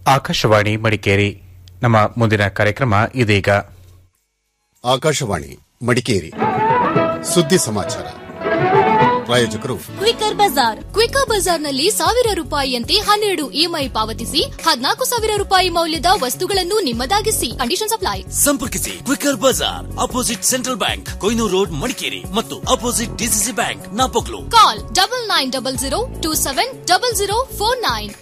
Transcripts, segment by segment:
ಆಕಾಶವಾಣಿ ಮಡಿಕೇರಿ ನಮ್ಮ ಮುಂದಿನ ಕಾರ್ಯಕ್ರಮ ಇದೀಗ ಆಕಾಶವಾಣಿ ಮಡಿಕೇರಿ ಸುದ್ದಿ ಸಮಾಚಾರ ಪ್ರಾಯೋಜಕರು ಕ್ವಿಕರ್ ಬಜಾರ್ ಕ್ವಿಕರ್ ಬಜಾರ್ನಲ್ಲಿ ಸಾವಿರ ರೂಪಾಯಿಯಂತೆ ಹನ್ನೆರಡು ಇಎಂಐ ಪಾವತಿಸಿ ಹದಿನಾಲ್ಕು ಸಾವಿರ ರೂಪಾಯಿ ಮೌಲ್ಯದ ವಸ್ತುಗಳನ್ನು ನಿಮ್ಮದಾಗಿಸಿ ಕಂಡೀಷನ್ ಅಪ್ಲೈ ಸಂಪರ್ಕಿಸಿ quicker bazaar opposite central bank Koinur road Madikeri ಮತ್ತು opposite DCC bank Napoklu call double nine double zero two seven double zero four nine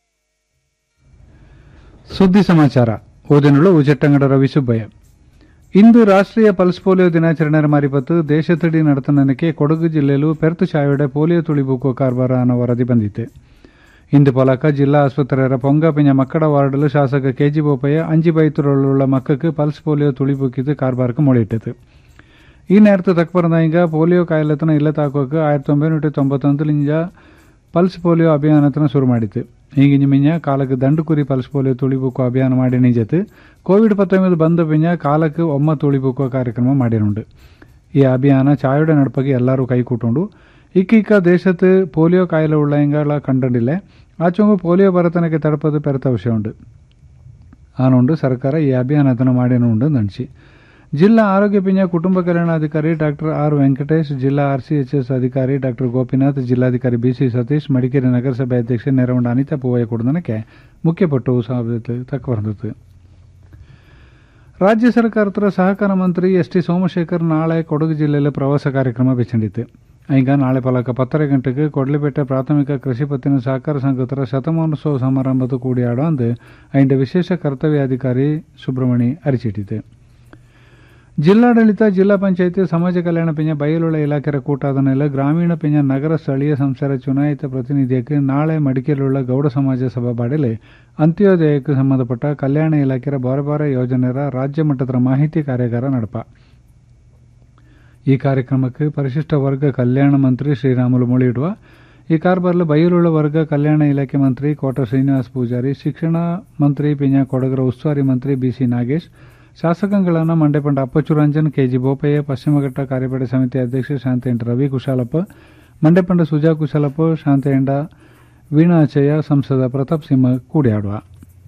ಸುದ್ದಿ ಸಮಾಚಾರ ಓದಿನಳು ಉಜಟ್ಟಂಗಡ ರವಿ ಸುಬ್ಬಯ್ಯ ಇಂದು ರಾಷ್ಟ್ರೀಯ ಪಲ್ಸ್ ಪೋಲಿಯೋ ದಿನಾಚರಣೆ ಮಾರಿಪತ್ತು ದೇಶತಡಿ നടത്തുന്നതിനಕ್ಕೆ ಕೊಡಗು ಜಿಲ್ಲೆಯಲ್ಲೂ ಪೆರ್ತು ಚಾಯೋಡೆ ಪೋಲಿಯೋ ತುಳಿಬೂಕೋ ಕಾರ್ಬಾರ ಅನ್ನೋ ವರದಿ ಬಂದಿತ್ತು ಇಂದು ಪಲಕ ಜಿಲ್ಲಾ ಆಸ್ಪತ್ರೆಯ ಪೊಂಗ ಪಿಂಜ ಮಕ್ಕಳ ವಾರ್ಡಲು ಶಾಸಕ ಕೆಜಿ ಬೋಪಯ್ಯ ಅಂಜಿ ಬೈತುರಳ್ಳುಳ್ಳ ಮಕ್ಕಕ್ಕೆ ಪಲ್ಸ್ ಪೋಲಿಯೋ ತುಳಿಬೂಕಿದ್ದು ಕಾರ್ಬಾರ್க்கு ಮೊಳಿಟ್ಟது ಈ നേരത്ത് തക്കപ്പറഞ്ഞ പോളിയോ കായലത്തിന് ഇല്ലത്താക്കോക്ക് ആയിരത്തി ഒമ്പതിനൂറ്റി തൊമ്പത്തൊന്നിൽ ഇഞ്ച ಪಲ್ಸ್ ಪೋಲಿಯೋ ಅಭಿಯಾನತನ ಶುರು ಮಾಡಿತ್ತು ಈಗಿನ ಮಿಂಜ ಕಾಲಕ್ಕೆ ದಂಡು ಕುರಿ ಪಲ್ಸ್ ಪೋಲಿಯೋ ತುಳಿಬುಕ್ಕು ಅಭಿಯಾನ ಮಾಡಿ ನಿಜತ್ತು ಕೋವಿಡ್ ಪತ್ತೊಂಬತ್ತು ಬಂದ ಪಿಂಜ ಕಾಲಕ್ಕೆ ಒಮ್ಮ ತುಳಿಬುಕ್ಕೋ ಕಾರ್ಯಕ್ರಮ ಮಾಡಿನುಂಡು ಈ ಅಭಿಯಾನ ಚಾಯೋಡೆ ನಡಪಗೆ ಎಲ್ಲರೂ ಕೈಕೂಟುಂಡು ಇಕ್ಕೀಕ ದೇಶത്ത് ಪೋಲಿಯೋ ಕಾಯಿಲೆ ಉಳ್ಳಂಗಳ ಕಂಡಿಲ್ಲ ಆಚೊಂಗು ಪೋಲಿಯೋ ಬರತನಕ್ಕೆ ತಡಪದು ಪೆರತ ವಿಷಯವುಂಡು ಆನುಂಡು ಸರ್ಕಾರ ಈ ಅಭಿಯಾನತನ ಮಾಡಿನುಂಡು ನಡ್ಸಿ ಜಿಲ್ಲಾ ಆರೋಗ್ಯ ಪಿಂಜ ಕುಟುಂಬ ಕಲ್ಯಾಣಾಧಿಕಾರಿ ಡಾಕ್ಟರ್ ಆರ್ ವೆಂಕಟೇಶ್ ಜಿಲ್ಲಾ ಆರ್ಸಿಎಚ್ಎಸ್ ಅಧಿಕಾರಿ ಡಾಕ್ಟರ್ ಗೋಪಿನಾಥ್ ಜಿಲ್ಲಾಧಿಕಾರಿ ಬಿಸಿ ಸತೀಶ್ ಮಡಿಕೇರಿ ನಗರಸಭೆ ಅಧ್ಯಕ್ಷೆ ನೆರವಂಡ ಅನಿತಾ ಪೂವಯ್ಯ ಕುಡದನಕ್ಕೆ ಮುಖ್ಯಪಟ್ಟು ಸಾಧ್ಯತೆ ತಕ್ಕಬಂದಿತು ರಾಜ್ಯ ಸರ್ಕಾರದ ಸಹಕಾರ ಮಂತ್ರಿ ಎಸ್ ಟಿ ಸೋಮಶೇಖರ್ ನಾಳೆ ಕೊಡಗು ಜಿಲ್ಲೆಯಲ್ಲಿ ಪ್ರವಾಸ ಕಾರ್ಯಕ್ರಮ ಬೆಚ್ಚಂಡಿತ್ತು ಈಗ ನಾಳೆ ಪಲಕ ಪತ್ತರ ಗಂಟೆಗೆ ಕೊಡ್ಲಿಪೇಟೆ ಪ್ರಾಥಮಿಕ ಕೃಷಿ ಪತ್ತಿನ ಸಹಕಾರ ಸಂಘತರ ಶತಮಾನೋತ್ಸವ ಸಮಾರಂಭದ ಕೂಡಿಯಾಡೋ ಅಂದು ಐಂಡ ವಿಶೇಷ ಕರ್ತವ್ಯಾಧಿಕಾರಿ ಸುಬ್ರಹ್ಮಣಿ ಅರಿಚಿಟ್ಟಿತು ಜಿಲ್ಲಾಡಳಿತ ಜಿಲ್ಲಾ ಪಂಚಾಯಿತಿ ಸಮಾಜ ಕಲ್ಯಾಣ ಪಿಂಜ ಬಯಲುಳ ಇಲಾಖೆಯ ಕೂಟಾದನೆಲ್ಲ ಗ್ರಾಮೀಣ ಪಿಂಜ ನಗರ ಸ್ಥಳೀಯ ಸಂಸ್ಥೆಯ ಚುನಾಯಿತ ಪ್ರತಿನಿಧಿಯಕ್ಕೆ ನಾಳೆ ಮಡಿಕೇರಿಯುಳ್ಳ ಗೌಡ ಸಮಾಜ ಸಭಾ ಬಾಡಲಿ ಅಂತ್ಯೋದಯಕ್ಕೆ ಸಂಬಂಧಪಟ್ಟ ಕಲ್ಯಾಣ ಇಲಾಖೆಯ ಬಾರೆ ಬಾರೆ ಯೋಜನೆಯ ರಾಜ್ಯ ಮಟ್ಟದ ಮಾಹಿತಿ ಕಾರ್ಯಾಗಾರ ನಡಪ ಈ ಕಾರ್ಯಕ್ರಮಕ್ಕೆ ಪರಿಶಿಷ್ಟ ವರ್ಗ ಕಲ್ಯಾಣ ಮಂತ್ರಿ ಶ್ರೀರಾಮುಲು ಮೊಳಿಯಿಡುವ ಈ ಕಾರ್ಬಾರ್ಲು ಬಯಲುಳ್ಳ ವರ್ಗ ಕಲ್ಯಾಣ ಇಲಾಖೆ ಮಂತ್ರಿ ಕೋಟ ಶ್ರೀನಿವಾಸ ಪೂಜಾರಿ ಶಿಕ್ಷಣ ಮಂತ್ರಿ ಪಿಂಜ ಕೊಡಗರ ಉಸ್ತುವಾರಿ ಮಂತ್ರಿ ಬಿಸಿ ನಾಗೇಶ್ ಶಾಸಕಗಳನ್ನು ಮಂಡ್ಯಪಂಡ ಅಪ್ಪಚುರಂಜನ್ ಕೆಜಿ ಬೋಪಯ್ಯ ಪಶ್ಚಿಮಘಟ್ಟ ಕಾರ್ಯಪಡೆ ಸಮಿತಿ ಅಧ್ಯಕ್ಷ ಶಾಂತೇಂಡ ರವಿ ಕುಶಾಲಪ್ಪ ಮಂಡ್ಯಪಂಡ ಸುಜಾ ಕುಶಾಲಪ್ಪ ಶಾಂತೇಂಡ ವೀಣಾಚಯ್ಯ ಸಂಸದ ಪ್ರತಾಪ್ ಸಿಂಹ ಕೂಡಿಯಾಡುವ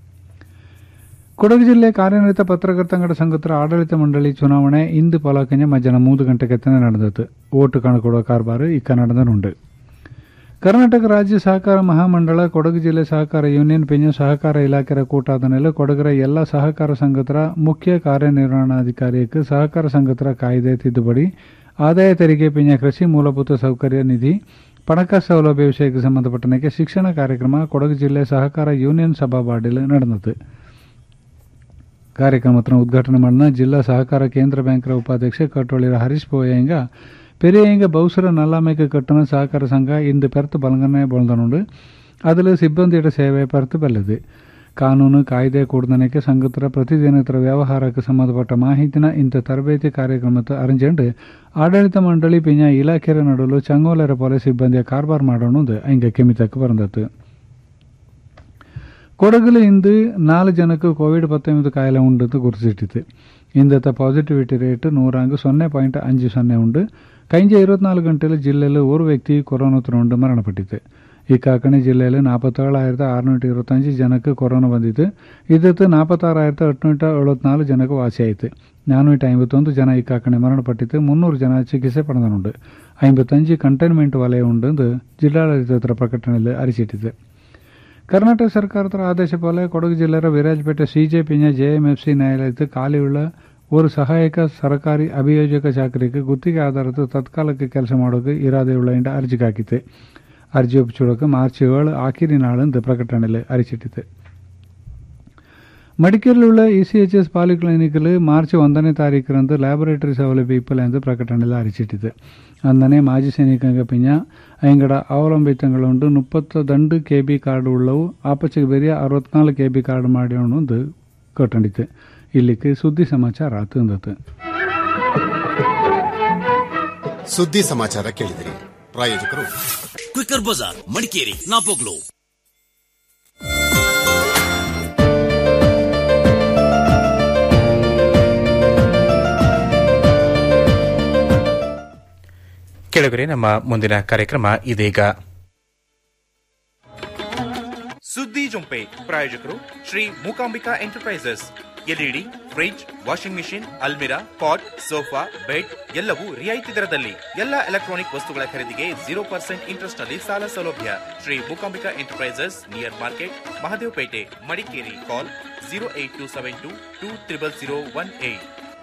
ಕೊಡಗು ಜಿಲ್ಲೆ ಕಾರ್ಯನಿರತ ಪತ್ರಕರ್ತಂಗಡ ಸಂಘದ ಆಡಳಿತ ಮಂಡಳಿ ಚುನಾವಣೆ ಇಂದು ಪಲಾಕಂಜ ಮಧ್ಯಾಹ್ನ ಮೂರು ಗಂಟೆಗೆತ್ತನೆ ನಡೆದಿತ್ತು ಓಟು ಕಣಕೊಡುವ ಕಾರ್ಬಾರು ಇಕ್ಕ ನಡೆದನುಂಡು ಕರ್ನಾಟಕ ರಾಜ್ಯ ಸಹಕಾರ ಮಹಾಮಂಡಳ ಕೊಡಗು ಜಿಲ್ಲೆ ಸಹಕಾರ ಯೂನಿಯನ್ ಪಿಂಜ ಸಹಕಾರ ಇಲಾಖೆಯ ಕೂಟಾದನೆಲ್ಲ ಕೊಡಗರ ಎಲ್ಲ ಸಹಕಾರ ಸಂಘತರ ಮುಖ್ಯ ಕಾರ್ಯನಿರ್ವಹಣಾಧಿಕಾರಿಯಕ್ಕೆ ಸಹಕಾರ ಸಂಘತರ ಕಾಯ್ದೆ ತಿದ್ದುಪಡಿ ಆದಾಯ ತೆರಿಗೆ ಪಿಂಜ ಕೃಷಿ ಮೂಲಭೂತ ಸೌಕರ್ಯ ನಿಧಿ ಪಣಕ ಸೌಲಭ್ಯ ವಿಷಯಕ್ಕೆ ಸಂಬಂಧಪಟ್ಟನಕ್ಕೆ ಶಿಕ್ಷಣ ಕಾರ್ಯಕ್ರಮ ಕೊಡಗು ಜಿಲ್ಲೆ ಸಹಕಾರ ಯೂನಿಯನ್ ಸಭಾಬಾಡಿಲ್ ನಡೆದಿತು ಕಾರ್ಯಕ್ರಮದ ಉದ್ಘಾಟನೆ ಮಾಡಿದ ಜಿಲ್ಲಾ ಸಹಕಾರ ಕೇಂದ್ರ ಬ್ಯಾಂಕ್ರ ಉಪಾಧ್ಯಕ್ಷ ಕಟ್ಟೋಳಿರ ಹರೀಶ್ ಬೋಯಂಗ பெரியங்க பௌசர நல்லாமைக்கு கட்டண சಹಕಾರ ಸಂಘ ಇಂದು ಪೆರ್ತು ಬಲಂಗನೆ ಬಳದನುಂಡು அதில் ಸಿಬ್ಬಂದಿಯ ಸೇವೆ ಪೆರ್ತು ಬಲ್ಲದು ಕಾನೂನು ಕಾಯ್ದೆ ಕೂಡದನಕ್ಕೆ ಸಂಘತರ ಪ್ರತಿದಿನತರ ವ್ಯವಹಾರಕ್ಕೆ ಸಂಬಂಧಪಟ್ಟ ಮಾಹಿತಿನ ಇಂಥ ತರಬೇತಿ ಕಾರ್ಯಕ್ರಮದ ಅರೇಂಜೆಂಡ್ ಆಡಳಿತ ಮಂಡಳಿ ಪಿಂಜ ಇಲಾಖೆಯ ನಡುಲು ಚಂಗೋಲರ ಪೊಲೆ ಸಿಬ್ಬಂದಿಯ ಕಾರ್ಬಾರ್ ಮಾಡೋಣದು ಹಂಗೆ ಕೆಮಿತಕ್ಕೆ ಬಂದತ್ತು ಕೊಡಗಲು ಇಂದು ನಾಲ್ಕು ಜನಕ್ಕೆ ಕೋವಿಡ್ ಪತ್ತೊಂಬತ್ತು ಕಾಯಿಲೆ ಉಂಡು ಗುರುತಿಸಿಟ್ಟಿತ್ತು ಇಂದತ್ತ ಪಾಸಿಟಿವಿಟಿ ರೇಟ್ ನೂರಾಂಗು ಸೊನ್ನೆ ಪಾಯಿಂಟ್ ಅಂಜು ಸೊನ್ನೆ ಉಂಡು കഴിഞ്ഞ ഇരുപത്തിനാല് ഗಂಟೆയിൽ ജില്ലയിൽ ഒരു വ്യക്തി കൊറോണ കൊണ്ട് മരണപ്പെട്ടിട്ട് ഇക്കാക്കണി ജില്ലയിൽ നാൽപ്പത്തേഴായിരത്തി അറുന്നൂറ്റി ഇരുപത്തഞ്ച് ജനക്ക് കൊറോണ ಬಂದಿತ್ತು ಇದತ್ತು ನಾಲ್ಪತ್ತಾറായിരത്തി ಎಟ್ನೂಟ ಎಳುವತ್ನಾಲ್ಕು ಜನಕ್ಕೆ ವಾಸಿಯಾಯಿತು ನಾನ್ನೂറ്റി ಐವತ್ತೊಂದು ಜನ ಇಕ್ಕಾಕಣೆ ಮರಣಪಟ್ಟಿತ್ತು ಮುನ್ನೂರು ಜನ ಚಿಕಿತ್ಸೆ ಪಡೆದನುಂಡು ಐಂಬತ್ತಂಜು ಕಂಟೈನ್ಮೆಂಟ್ ವಲಯ ಉಂಡು ಜಿಲ್ಲಾಡಳಿತದ ಪ್ರಕಟಣೆಯಲ್ಲಿ ಅರಿಸಿಟ್ಟಿದೆ ಕರ್ನಾಟಕ ಸರ್ಕಾರದ ಆದೇಶ പോലെ ಕೊಡಗು ಜಿಲ್ಲೆಯ ವಿರಾಜಪೇಟೆ ಸಿಜೆ ಪಿಂಜ ಜೆಎಂಎಫ್ಸಿ ನ್ಯಾಯಾಲಯದ ಖಾಲಿಯುಳ್ಳ ஒரு ಸಹಾಯಕ ಸರ್ಕಾರಿ ಅಭಿಯೋಜಕ ಚಾಕರಿಗೆ ಗುತ್ತಿಗೆ ಆಧಾರದ ತತ್ಕಾಲಕ್ಕೆ ಕೆಲಸ ಮಾಡೋಕೆ ಇರಾದೆಯುಳ್ಳ ಇಂಡ ಅರ್ಜಿಗೆ ಹಾಕಿತ್ತು ಅರ್ಜಿ ಒಪ್ಪಿಸೋಕೆ ಮಾರ್ಚ್ ಏಳು ಆಖಿರಿ ನಾಳಂದು ಪ್ರಕಟಣೆಯಲ್ಲಿ ಅರಿಚಿಟ್ಟಿತು ಮಡಿಕೇರಿಯುಳ್ಳ ಇಸಿಎಚ್ಎಸ್ ಪಾಲಿಕ್ಲಿನಿಕ್ಲು ಮಾರ್ಚ್ ಒಂದನೇ ತಾರೀಕರಂದು ಲ್ಯಾಬೊರೇಟರಿ ಸೌಲಭ್ಯ ಇಪ್ಪಲ ಎಂದು ಪ್ರಕಟಣೆಯಲ್ಲಿ ಅರಿಚಿಟ್ಟಿತು ಅಂದನೆ ಮಾಜಿ ಸೈನಿಕಂಗ ಪಿಂಜ ಐಂಗಡ ಅವಲಂಬಿತങ്ങളുಂಡು ಮುಪ್ಪತ್ತು ದಂಡು ಕೆ ಬಿ ಕಾರ್ಡ್ ಉಳ್ಳವು ಆಪಚೆಗೆ ಬೇರೆ ಅರವತ್ನಾಲ್ಕು ಕೆ ಬಿ ಕಾರ್ಡ್ ಮಾಡಿ ಒಂದು ಕಟ್ಟಂಡಿತು ಇಲ್ಲಿಗೆ ಸುದ್ದಿ ಸಮಾಚಾರ ತಂದತು ಸುದ್ದಿ ಸಮಾಚಾರ ಕೇಳಿದಿರಿ ಪ್ರಾಯೋಜಕರು ಕ್ವಿಕರ್ ಬಜಾರ್ ಮಡಿಕೇರಿ ನಾಪೋಕ್ಲು ಕೆಳಗರೆ ನಮ್ಮ ಮುಂದಿನ ಕಾರ್ಯಕ್ರಮ ಇದೀಗ ಸುದ್ದಿ ಜೊಂಪೆ ಪ್ರಾಯೋಜಕರು Shri Mookambika enterprises LED fridge washing machine ಅಲ್ಮಿರಾ ಪಾಟ್ ಸೋಫಾ ಬೆಡ್ ಎಲ್ಲವೂ ರಿಯಾಯಿತಿ ದರದಲ್ಲಿ ಎಲ್ಲ ಎಲೆಕ್ಟ್ರಾನಿಕ್ ವಸ್ತುಗಳ ಖರೀದಿಗೆ ಜೀರೋ ಪರ್ಸೆಂಟ್ ಇಂಟ್ರೆಸ್ಟ್ ನಲ್ಲಿ ಸಾಲ ಸೌಲಭ್ಯ Shri Mookambika enterprises near market Mahadevapete Madikeri call zero eight two seven two two triple zero one eight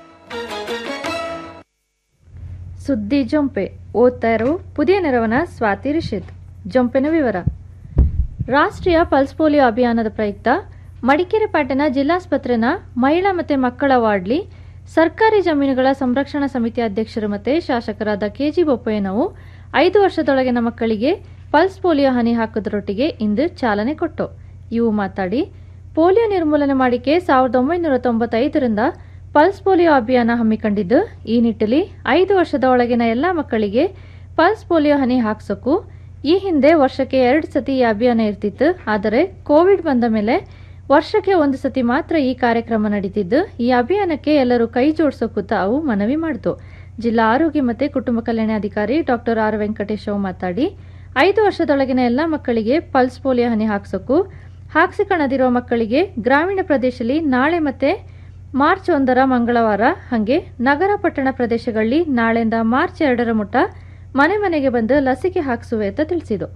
ಸುದ್ದಿ ಜೊಂಪೆ ಓದ್ತಾ ಇರೋ ಪುದಿಯ ನೆರವನ ಸ್ವಾತಿ ರಿಷಿತ್ ಜೊಂಪೆನ ವಿವರ ರಾಷ್ಟ್ರೀಯ ಪಲ್ಸ್ ಪೋಲಿಯೋ ಅಭಿಯಾನದ ಪ್ರಯುಕ್ತ ಮಡಿಕೇರಿ ಪಟ್ಟಣ ಜಿಲ್ಲಾಸ್ಪತ್ರೆನ ಮಹಿಳಾ ಮತ್ತು ಮಕ್ಕಳ ವಾರ್ಡ್ಲಿ ಸರ್ಕಾರಿ ಜಮೀನುಗಳ ಸಂರಕ್ಷಣಾ ಸಮಿತಿ ಅಧ್ಯಕ್ಷರು ಮತ್ತು ಶಾಸಕರಾದ ಕೆಜಿ ಬೊಪ್ಪಯ್ಯನವು ಐದು ವರ್ಷದೊಳಗಿನ ಮಕ್ಕಳಿಗೆ ಪಲ್ಸ್ ಪೋಲಿಯೋ ಹನಿ ಹಾಕುವುದರೊಟ್ಟಿಗೆ ಇಂದು ಚಾಲನೆ ಕೊಟ್ಟು ಇವು ಮಾತಾಡಿ ಪೋಲಿಯೋ ನಿರ್ಮೂಲನೆ ಮಾಡಿಕೆ ಸಾವಿರದ ಒಂಬೈನೂರ ತೊಂಬತ್ತೈದರಿಂದ ಪಲ್ಸ್ ಪೋಲಿಯೋ ಅಭಿಯಾನ ಹಮ್ಮಿಕೊಂಡಿದ್ದು ಈ ನಿಟ್ಟಿನಲ್ಲಿ ಐದು ವರ್ಷದ ಒಳಗಿನ ಎಲ್ಲಾ ಮಕ್ಕಳಿಗೆ ಪಲ್ಸ್ ಪೋಲಿಯೋ ಹನಿ ಹಾಕ್ಸೋಕು ಈ ಹಿಂದೆ ವರ್ಷಕ್ಕೆ ಎರಡು ಸತಿ ಈ ಅಭಿಯಾನ ಇರ್ತಿತ್ತು ಆದರೆ ಕೋವಿಡ್ ಬಂದ ಮೇಲೆ ವರ್ಷಕ್ಕೆ ಒಂದು ಸತಿ ಮಾತ್ರ ಈ ಕಾರ್ಯಕ್ರಮ ನಡೀತಿದ್ದು ಈ ಅಭಿಯಾನಕ್ಕೆ ಎಲ್ಲರೂ ಕೈ ಜೋಡಿಸೋಕು ತಾವು ಮನವಿ ಮಾಡಿತು ಜಿಲ್ಲಾ ಆರೋಗ್ಯ ಮತ್ತು ಕುಟುಂಬ ಕಲ್ಯಾಣಾಧಿಕಾರಿ ಡಾಕ್ಟರ್ ಆರ್ ವೆಂಕಟೇಶ್ ಅವು ಮಾತಾಡಿ ಐದು ವರ್ಷದೊಳಗಿನ ಎಲ್ಲ ಮಕ್ಕಳಿಗೆ ಪಲ್ಸ್ ಪೋಲಿಯೋ ಹನಿ ಹಾಕ್ಸೋಕು ಹಾಕ್ಸಿಕೊಳ್ಳದಿರುವ ಮಕ್ಕಳಿಗೆ ಗ್ರಾಮೀಣ ಪ್ರದೇಶದಲ್ಲಿ ನಾಳೆ ಮತ್ತೆ ಮಾರ್ಚ್ ಒಂದರ ಮಂಗಳವಾರ ಹಾಗೆ ನಗರ ಪಟ್ಟಣ ಪ್ರದೇಶಗಳಲ್ಲಿ ನಾಳೆಯಿಂದ ಮಾರ್ಚ್ ಎರಡರ ಮುಟ ಮನೆ ಮನೆಗೆ ಬಂದು ಲಸಿಕೆ ಹಾಕಿಸುವೆ ಅಂತ ತಿಳಿಸಿತು